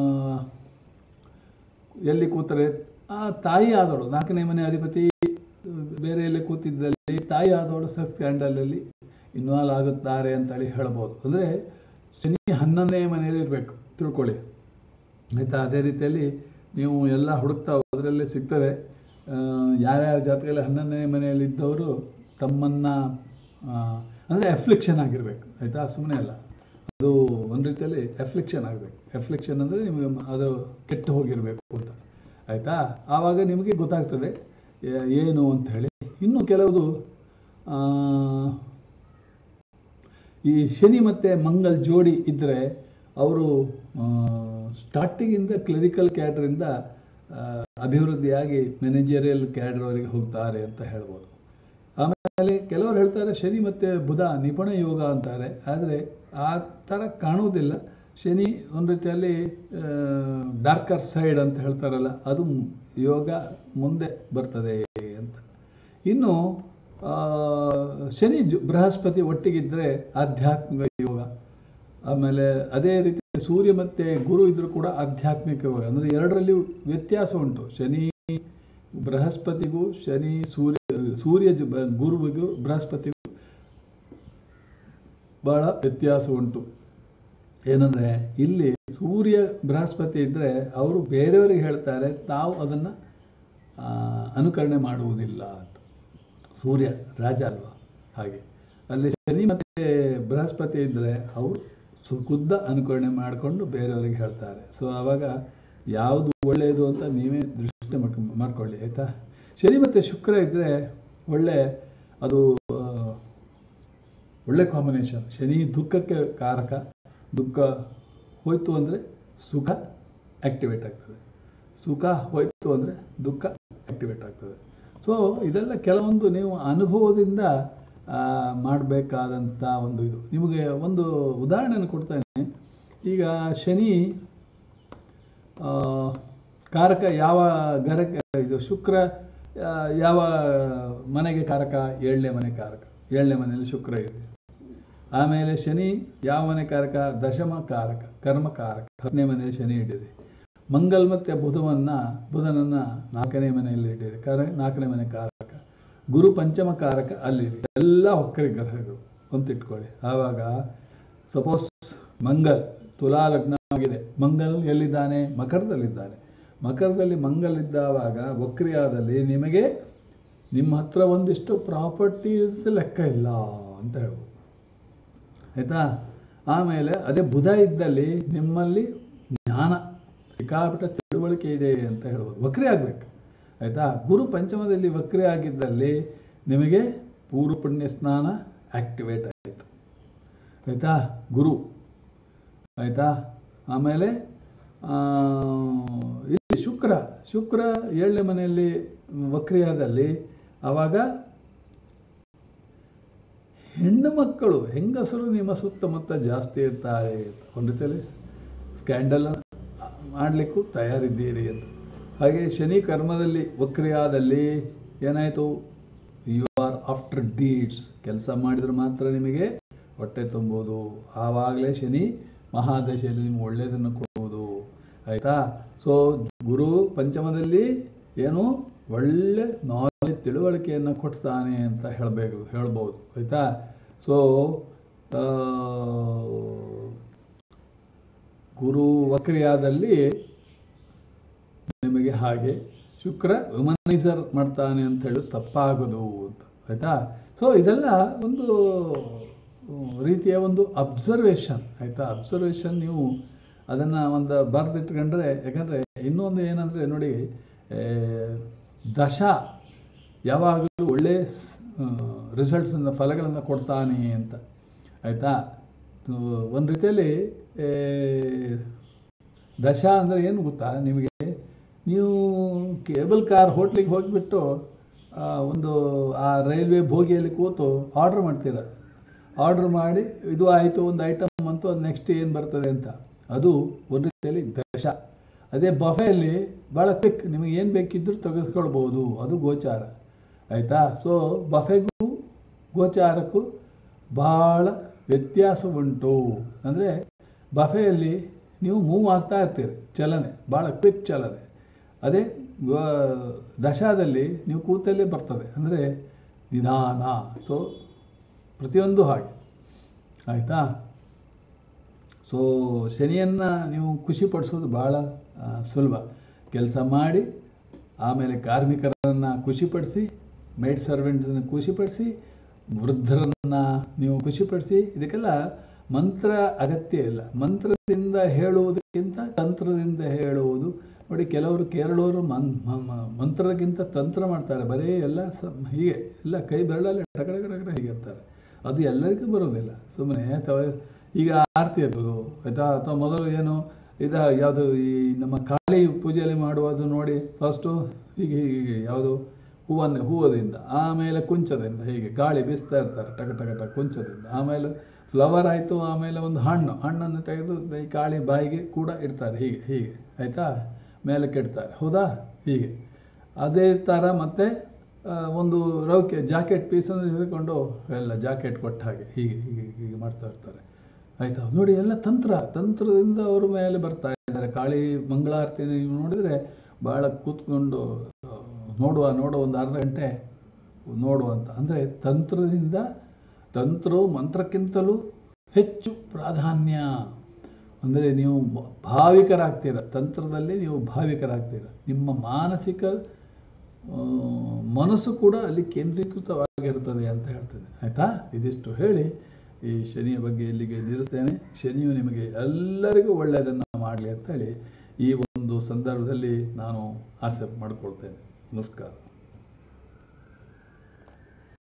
ಎಲ್ಲಿ ಕೂತರೆ ಆ ತಾಯಿ ಆದವಳು ನಾಲ್ಕನೇ ಮನೆ ಅಧಿಪತಿ ಬೇರೆ ಎಲ್ಲಿ ಕೂತಿದ್ದಲ್ಲಿ ತಾಯಿ ಆದವಳು ಸೆಕ್ಸ್ ಸ್ಕ್ಯಾಂಡಲಲ್ಲಿ ಇನ್ವಾಲ್ವ್ ಆಗುತ್ತಾರೆ ಅಂತೇಳಿ ಹೇಳ್ಬೋದು ಅಂದರೆ ಶನಿ ಹನ್ನೊಂದನೇ ಮನೆಯಲ್ಲಿ ಇರಬೇಕು ತಿಳ್ಕೊಳ್ಳಿ ಆಯಿತಾ ಅದೇ ರೀತಿಯಲ್ಲಿ ನೀವು ಎಲ್ಲ ಹುಡುಕ್ತಾ ಅದರಲ್ಲೇ ಸಿಗ್ತದೆ ಆ, ಯಾರ್ಯಾರ ಜಾತಕದಲ್ಲಿ ಹನ್ನೊಂದನೇ ಮನೆಯಲ್ಲಿ ಇದ್ದವರು ತಮ್ಮನ್ನು ಅಂದರೆ ಎಫ್ಲಿಕ್ಷನ್ ಆಗಿರಬೇಕು ಆಯಿತಾ ಸುಮ್ಮನೆ ಅಲ್ಲ ಅದು ಒಂದು ರೀತಿಯಲ್ಲಿ ಎಫ್ಲಿಕ್ಷನ್ ಆಗಬೇಕು ಎಫ್ಲಿಕ್ಷನ್ ಅಂದರೆ ನಿಮಗೆ ಅದು ಕೆಟ್ಟು ಹೋಗಿರಬೇಕು ಅಂತ ಆಯಿತಾ ಆವಾಗ ನಿಮಗೆ ಗೊತ್ತಾಗ್ತದೆ ಏ- ಏನು ಅಂತ ಹೇಳಿ ಇನ್ನು ಕೆಲವುದು ಆ, ಈ ಶನಿ ಮತ್ತು ಮಂಗಲ್ ಜೋಡಿ ಇದ್ದರೆ ಅವರು ಸ್ಟಾರ್ಟಿಂಗಿಂದ ಕ್ಲರಿಕಲ್ ಕ್ಯಾಟ್ರಿಂದ ಆ, ಅಭಿವೃದ್ಧಿಯಾಗಿ ಮೆನೇಜರಿಯಲ್ ಕ್ಯಾಡ್ರವರಿಗೆ ಹೋಗ್ತಾರೆ ಅಂತ ಹೇಳ್ಬೋದು ಆಮೇಲೆ ಕೆಲವರು ಹೇಳ್ತಾರೆ ಶನಿ ಮತ್ತು ಬುಧ ನಿಪುಣ ಯೋಗ ಅಂತಾರೆ ಆದರೆ ಆ ಥರ ಕಾಣುವುದಿಲ್ಲ ಶನಿ ಒಂದು ರೀತಿಯಲ್ಲಿ ಡಾರ್ಕರ್ ಸೈಡ್ ಅಂತ ಹೇಳ್ತಾರಲ್ಲ ಅದು ಮ್- ಯೋಗ ಮುಂದೆ ಬರ್ತದೆ ಅಂತ ಇನ್ನು ಆ, ಶನಿ ಜು- ಬೃಹಸ್ಪತಿ ಒಟ್ಟಿಗಿದ್ದರೆ ಆಧ್ಯಾತ್ಮಿಕ ಯೋಗ ಆಮೇಲೆ ಅದೇ ರೀತಿ ಸೂರ್ಯ ಮತ್ತು ಗುರು ಇದ್ರೂ ಕೂಡ ಆಧ್ಯಾತ್ಮಿಕ ಯೋಗ ಅಂದರೆ ಎರಡರಲ್ಲಿ ವ್ಯತ್ಯಾಸ ಉಂಟು ಶನಿ ಬೃಹಸ್ಪತಿಗೂ ಶನಿ ಸೂರ್ಯ ಸೂರ್ಯ ಜ- ಬ- ಗುರುವಿಗೂ ಬೃಹಸ್ಪತಿಗೂ ಬಹಳ ವ್ಯತ್ಯಾಸ ಉಂಟು ಏನಂದರೆ ಇಲ್ಲಿ ಸೂರ್ಯ ಬೃಹಸ್ಪತಿ ಇದ್ದರೆ ಅವರು ಬೇರೆಯವರಿಗೆ ಹೇಳ್ತಾರೆ ತಾವು ಅದನ್ನು ಅನುಕರಣೆ ಮಾಡುವುದಿಲ್ಲ ಅಂತ ಸೂರ್ಯ ರಾಜ ಅಲ್ವಾ ಹಾಗೆ ಅಲ್ಲಿ ಶನಿ ಮತ್ತು ಬೃಹಸ್ಪತಿ ಇದ್ದರೆ ಅವರು ಸು ಖುದ್ದ ಅನುಕರಣೆ ಮಾಡಿಕೊಂಡು ಬೇರೆಯವರಿಗೆ ಹೇಳ್ತಾರೆ ಸೊ ಆವಾಗ ಯಾವುದು ಒಳ್ಳೆಯದು ಅಂತ ನೀವೇ ದೃಷ್ಟಿ ಮಾಡ್ಕೊ ಮಾಡ್ಕೊಳ್ಳಿ ಆಯಿತಾ ಶನಿ ಮತ್ತು ಶುಕ್ರ ಇದ್ದರೆ ಒಳ್ಳೆ ಅದು ಆ, ಒಳ್ಳೆ ಕಾಂಬಿನೇಷನ್ ಶನಿ ದುಃಖಕ್ಕೆ ಕಾರಕ ದುಃಖ ಹೋಯ್ತು ಅಂದರೆ ಸುಖ ಆ್ಯಕ್ಟಿವೇಟ್ ಆಗ್ತದೆ ಸುಖ ಹೋಯ್ತು ಅಂದರೆ ದುಃಖ ಆ್ಯಕ್ಟಿವೇಟ್ ಆಗ್ತದೆ ಸೊ ಇದೆಲ್ಲ ಕೆಲವೊಂದು ನೀವು ಅನುಭವದಿಂದ ಮಾಡಬೇಕಾದಂಥ ಒಂದು ಇದು ನಿಮಗೆ ಒಂದು ಉದಾಹರಣೆಯನ್ನು ಕೊಡ್ತೇನೆ ಈಗ ಶನಿ ಆ, ಕಾರಕ ಯಾವ ಗರಕ ಇದು ಶುಕ್ರ ಆ, ಯಾವ ಮನೆಗೆ ಕಾರಕ ಏಳನೇ ಮನೆ ಕಾರಕ ಏಳನೇ ಮನೆಯಲ್ಲಿ ಶುಕ್ರ ಇದೆ ಆಮೇಲೆ ಶನಿ ಯಾವ ಮನೆ ಕಾರಕ ದಶಮ ಕಾರಕ ಕರ್ಮ ಕಾರಕ ಹತ್ತನೇ ಮನೆಯಲ್ಲಿ ಶನಿ ಇಟ್ಟಿದೆ ಮಂಗಲ್ ಮತ್ತು ಬುಧವನ್ನ ಬುಧನನ್ನ ನಾಲ್ಕನೇ ಮನೆಯಲ್ಲಿ ಇಟ್ಟಿದೆ ಕಾರ ನಾಲ್ಕನೇ ಮನೆ ಕಾರಕ ಗುರು ಪಂಚಮ ಕಾರಕ ಅಲ್ಲಿದೆ ಎಲ್ಲ ವಕ್ರಿ ಗ್ರಹಗಳು ಅಂತ ಇಟ್ಕೊಳ್ಳಿ ಆವಾಗ ಸಪೋಸ್ ಮಂಗಲ್ ತುಲಾ ಲಗ್ನ ಆಗಿದೆ ಮಂಗಲ್ ಎಲ್ಲಿದ್ದಾನೆ ಮಕರದಲ್ಲಿದ್ದಾನೆ ಮಕರದಲ್ಲಿ ಮಂಗಲ್ ಇದ್ದಾವಾಗ ವಕ್ರಿಯಾದಲ್ಲಿ ನಿಮಗೆ ನಿಮ್ಮ ಹತ್ರ ಒಂದಿಷ್ಟು ಪ್ರಾಪರ್ಟಿ ಲೆಕ್ಕ ಇಲ್ಲ ಅಂತ ಹೇಳ್ಬೋದು ಆಯಿತಾ ಆಮೇಲೆ ಅದೇ ಬುಧ ಇದ್ದಲ್ಲಿ ನಿಮ್ಮಲ್ಲಿ ಜ್ಞಾನ ಸಿಕ್ಕಾಪಟ್ಟ ತಿಳುವಳಿಕೆ ಇದೆ ಅಂತ ಹೇಳ್ಬೋದು ವಕ್ರಿ ಆಗಬೇಕು ಆಯಿತಾ ಗುರು ಪಂಚಮದಲ್ಲಿ ವಕ್ರಿ ಆಗಿದ್ದಲ್ಲಿ ನಿಮಗೆ ಪೂರ್ವ ಪುಣ್ಯ ಸ್ನಾನ ಆ್ಯಕ್ಟಿವೇಟ್ ಆಯಿತು ಆಯಿತಾ ಗುರು ಆಯಿತಾ ಆಮೇಲೆ ಆ, ಇಲ್ಲಿ ಶುಕ್ರ ಶುಕ್ರ ಏಳನೇ ಮನೆಯಲ್ಲಿ ವಕ್ರಿಯಾದಲ್ಲಿ ಆವಾಗ ಹೆಣ್ಣು ಮಕ್ಕಳು ಹೆಂಗಸರು ನಿಮ್ಮ ಸುತ್ತಮುತ್ತ ಜಾಸ್ತಿ ಇರ್ತಾರೆ ಅಂತ ಒಂದು ರೀತಿಯಲ್ಲಿ ಸ್ಕ್ಯಾಂಡಲ್ ಮಾಡಲಿಕ್ಕೂ ತಯಾರಿದ್ದೀರಿ ಅಂತ ಹಾಗೆ ಶನಿ ಕರ್ಮದಲ್ಲಿ ವಕ್ರಿಯಾದಲ್ಲಿ ಏನಾಯಿತು ಯು ಆರ್ ಆಫ್ಟರ್ ಡೀಡ್ಸ್ ಕೆಲಸ ಮಾಡಿದ್ರೆ ಮಾತ್ರ ನಿಮಗೆ ಹೊಟ್ಟೆ ತುಂಬೋದು ಆವಾಗಲೇ ಶನಿ ಮಹಾದಶೆಯಲ್ಲಿ ನಿಮ್ಗೆ ಒಳ್ಳೆಯದನ್ನು ಕೊಡುವುದು ಆಯಿತಾ ಸೊ ಗುರು ಪಂಚಮದಲ್ಲಿ ಏನು ಒಳ್ಳೆ ನಾಲೆಜ್ ತಿಳುವಳಿಕೆಯನ್ನು ಕೊಡ್ತಾನೆ ಅಂತ ಹೇಳಬೇಕು ಹೇಳ್ಬೋದು ಆಯಿತಾ ಸೊ ಗುರು ವಕ್ರಿಯಾದಲ್ಲಿ ನಿಮಗೆ ಹಾಗೆ ಶುಕ್ರ ಹ್ಯುಮನೈಸರ್ ಮಾಡ್ತಾನೆ ಅಂತ ಹೇಳಿ ತಪ್ಪಾಗೋದು ಅಂತ ಆಯಿತಾ ಸೊ ಇದೆಲ್ಲ ಒಂದು ಹ್ಮ್, ರೀತಿಯ ಒಂದು ಅಬ್ಸರ್ವೇಷನ್ ಆಯಿತಾ ಅಬ್ಸರ್ವೇಷನ್ ನೀವು ಅದನ್ನು ಒಂದು ಬರೆದಿಟ್ಕೊಂಡ್ರೆ ಯಾಕಂದರೆ ಇನ್ನೊಂದು ಏನಂದರೆ ನೋಡಿ ಏ, ದಶ ಯಾವಾಗಲೂ ಒಳ್ಳೆ ರಿಸಲ್ಟ್ಸನ್ನು ಫಲಗಳನ್ನು ಕೊಡ್ತಾನೆ ಅಂತ ಆಯಿತಾ ಒಂದು ರೀತಿಯಲ್ಲಿ ಏ, ದಶ ಅಂದರೆ ಏನು ಗೊತ್ತಾ ನಿಮಗೆ ನೀವು ಕೇಬಲ್ ಕಾರ್ ಹೋಟ್ಲಿಗೆ ಹೋಗಿಬಿಟ್ಟು ಆ, ಒಂದು ಆ ರೈಲ್ವೆ ಬೋಗಿಯಲ್ಲಿ ಕೂತು ಆರ್ಡ್ರ್ ಮಾಡ್ತೀರ ಆರ್ಡ್ರ್ ಮಾಡಿ ಇದು ಆಯಿತು ಒಂದು ಐಟಮ್ ಅಂತು ಅದು ನೆಕ್ಸ್ಟ್ ಏನು ಬರ್ತದೆ ಅಂತ ಅದು ಒಂದು ರೀತಿಯಲ್ಲಿ ದಶ ಅದೇ ಬಫೆಯಲ್ಲಿ ಭಾಳ ಕ್ವಿಕ್ ನಿಮಗೆ ಏನು ಬೇಕಿದ್ದರೂ ತೆಗೆದುಕೊಳ್ಬೋದು ಅದು ಗೋಚಾರ ಆಯಿತಾ ಸೊ ಬಫೆಗೂ ಗೋಚಾರಕ್ಕೂ ಭಾಳ ವ್ಯತ್ಯಾಸ ಉಂಟು ಅಂದರೆ ಬಫೆಯಲ್ಲಿ ನೀವು ಮೂವ್ ಆಗ್ತಾ ಇರ್ತೀರಿ ಚಲನೆ ಭಾಳ ಕ್ವಿಕ್ ಚಲನೆ ಅದೇ ಗ- ದಶಾದಲ್ಲಿ ನೀವು ಕೂತಲ್ಲೇ ಬರ್ತದೆ ಅಂದರೆ ನಿಧಾನ ಸೊ ಪ್ರತಿಯೊಂದು ಹಾಗೆ ಆಯಿತಾ ಸೊ ಶನಿಯನ್ನು ನೀವು ಖುಷಿಪಡಿಸೋದು ಭಾಳ ಆ, ಸುಲಭ ಕೆಲಸ ಮಾಡಿ ಆಮೇಲೆ ಕಾರ್ಮಿಕರನ್ನು ಖುಷಿಪಡಿಸಿ ಮೇಡ್ ಸರ್ವೆಂಟನ್ನು ಖುಷಿಪಡಿಸಿ ವೃದ್ಧರನ್ನು ನೀವು ಖುಷಿಪಡಿಸಿ ಇದಕ್ಕೆಲ್ಲ ಮಂತ್ರ ಅಗತ್ಯ ಇಲ್ಲ ಮಂತ್ರದಿಂದ ಹೇಳುವುದಕ್ಕಿಂತ ತಂತ್ರದಿಂದ ಹೇಳುವುದು ನೋಡಿ ಕೆಲವರು ಕೇರಳವರು ಮನ್ ಮ- ಮ- ಮಂತ್ರಕ್ಕಿಂತ ತಂತ್ರ ಮಾಡ್ತಾರೆ ಬರೀ ಎಲ್ಲ ಸ ಹೀಗೆ ಎಲ್ಲ ಕೈ ಬೆರಳಲ್ಲಿ ಟಗಡ ಟಗಡ ಹೀಗೆ ಇರ್ತಾರೆ ಅದು ಎಲ್ಲರಿಗೂ ಬರೋದಿಲ್ಲ ಸುಮ್ಮನೆ ಅಥವಾ ಈಗ ಆರತಿ ಎತ್ತೋದು ಆಯಿತಾ ಅಥವಾ ಮೊದಲು ಏನು ಇದ ಯಾವುದು ಈ ನಮ್ಮ ಕಾಳಿ ಪೂಜೆಯಲ್ಲಿ ಮಾಡುವುದು ನೋಡಿ ಫಸ್ಟು ಹೀಗೆ ಹೀಗೆ ಯಾವುದು ಹೂವನ್ನು ಹೂವದಿಂದ ಆಮೇಲೆ ಕುಂಚದಿಂದ ಹೀಗೆ ಗಾಳಿ ಬೀಸ್ತಾ ಇರ್ತಾರೆ ಟಕ ಟಕ ಟಕ ಕುಂಚದಿಂದ ಆಮೇಲೆ ಫ್ಲವರ್ ಆಯಿತು ಆಮೇಲೆ ಒಂದು ಹಣ್ಣು ಹಣ್ಣನ್ನು ತೆಗೆದು ಈ ಕಾಳಿ ಬಾಯಿಗೆ ಕೂಡ ಇಡ್ತಾರೆ ಹೀಗೆ ಹೀಗೆ ಆಯಿತಾ ಮೇಲೆ ಕೆಡ್ತಾರೆ ಹೌದಾ ಹೀಗೆ ಅದೇ ಥರ ಮತ್ತೆ ಆ, ಒಂದು ರೌಕೆ ಜಾಕೆಟ್ ಪೀಸನ್ನು ಹಿಡ್ಕೊಂಡು ಎಲ್ಲ ಜಾಕೆಟ್ ಕೊಟ್ಟ ಹಾಗೆ ಹೀಗೆ ಹೀಗೆ ಹೀಗೆ ಮಾಡ್ತಾ ಇರ್ತಾರೆ ಆಯಿತಾ ನೋಡಿ ಎಲ್ಲ ತಂತ್ರ ತಂತ್ರದಿಂದ ಅವ್ರ ಮೇಲೆ ಬರ್ತಾ ಇದ್ದಾರೆ ಕಾಳಿ ಮಂಗಳಾರತಿ ನೀವು ನೋಡಿದರೆ ಭಾಳ ಕೂತ್ಕೊಂಡು ಆ, ನೋಡುವ ನೋಡುವ ಒಂದು ಅರ್ಧ ಗಂಟೆ ನೋಡುವ ಅಂತ ಅಂದರೆ ತಂತ್ರದಿಂದ ತಂತ್ರವು ಮಂತ್ರಕ್ಕಿಂತಲೂ ಹೆಚ್ಚು ಪ್ರಾಧಾನ್ಯ ಅಂದರೆ ನೀವು ಬ- ಭಾವಿಕರಾಗ್ತೀರ ತಂತ್ರದಲ್ಲಿ ನೀವು ಭಾವಿಕರಾಗ್ತೀರ ನಿಮ್ಮ ಮಾನಸಿಕ ಆ, ಮನಸ್ಸು ಕೂಡ ಅಲ್ಲಿ ಕೇಂದ್ರೀಕೃತವಾಗಿರ್ತದೆ ಅಂತ ಹೇಳ್ತದೆ ಆಯಿತಾ ಇದಿಷ್ಟು ಹೇಳಿ ಈ ಶನಿಯ ಬಗ್ಗೆ ಇಲ್ಲಿಗೆ ನಿಲ್ಲಿಸ್ತೇನೆ ಶನಿಯು ನಿಮಗೆ ಎಲ್ಲರಿಗೂ ಒಳ್ಳೆಯದನ್ನು ಮಾಡಲಿ ಅಂತ ಹೇಳಿ ಈ ಒಂದು ಸಂದರ್ಭದಲ್ಲಿ ನಾನು ಆಸೆ ಮಾಡಿಕೊಳ್ತೇನೆ ನಮಸ್ಕಾರ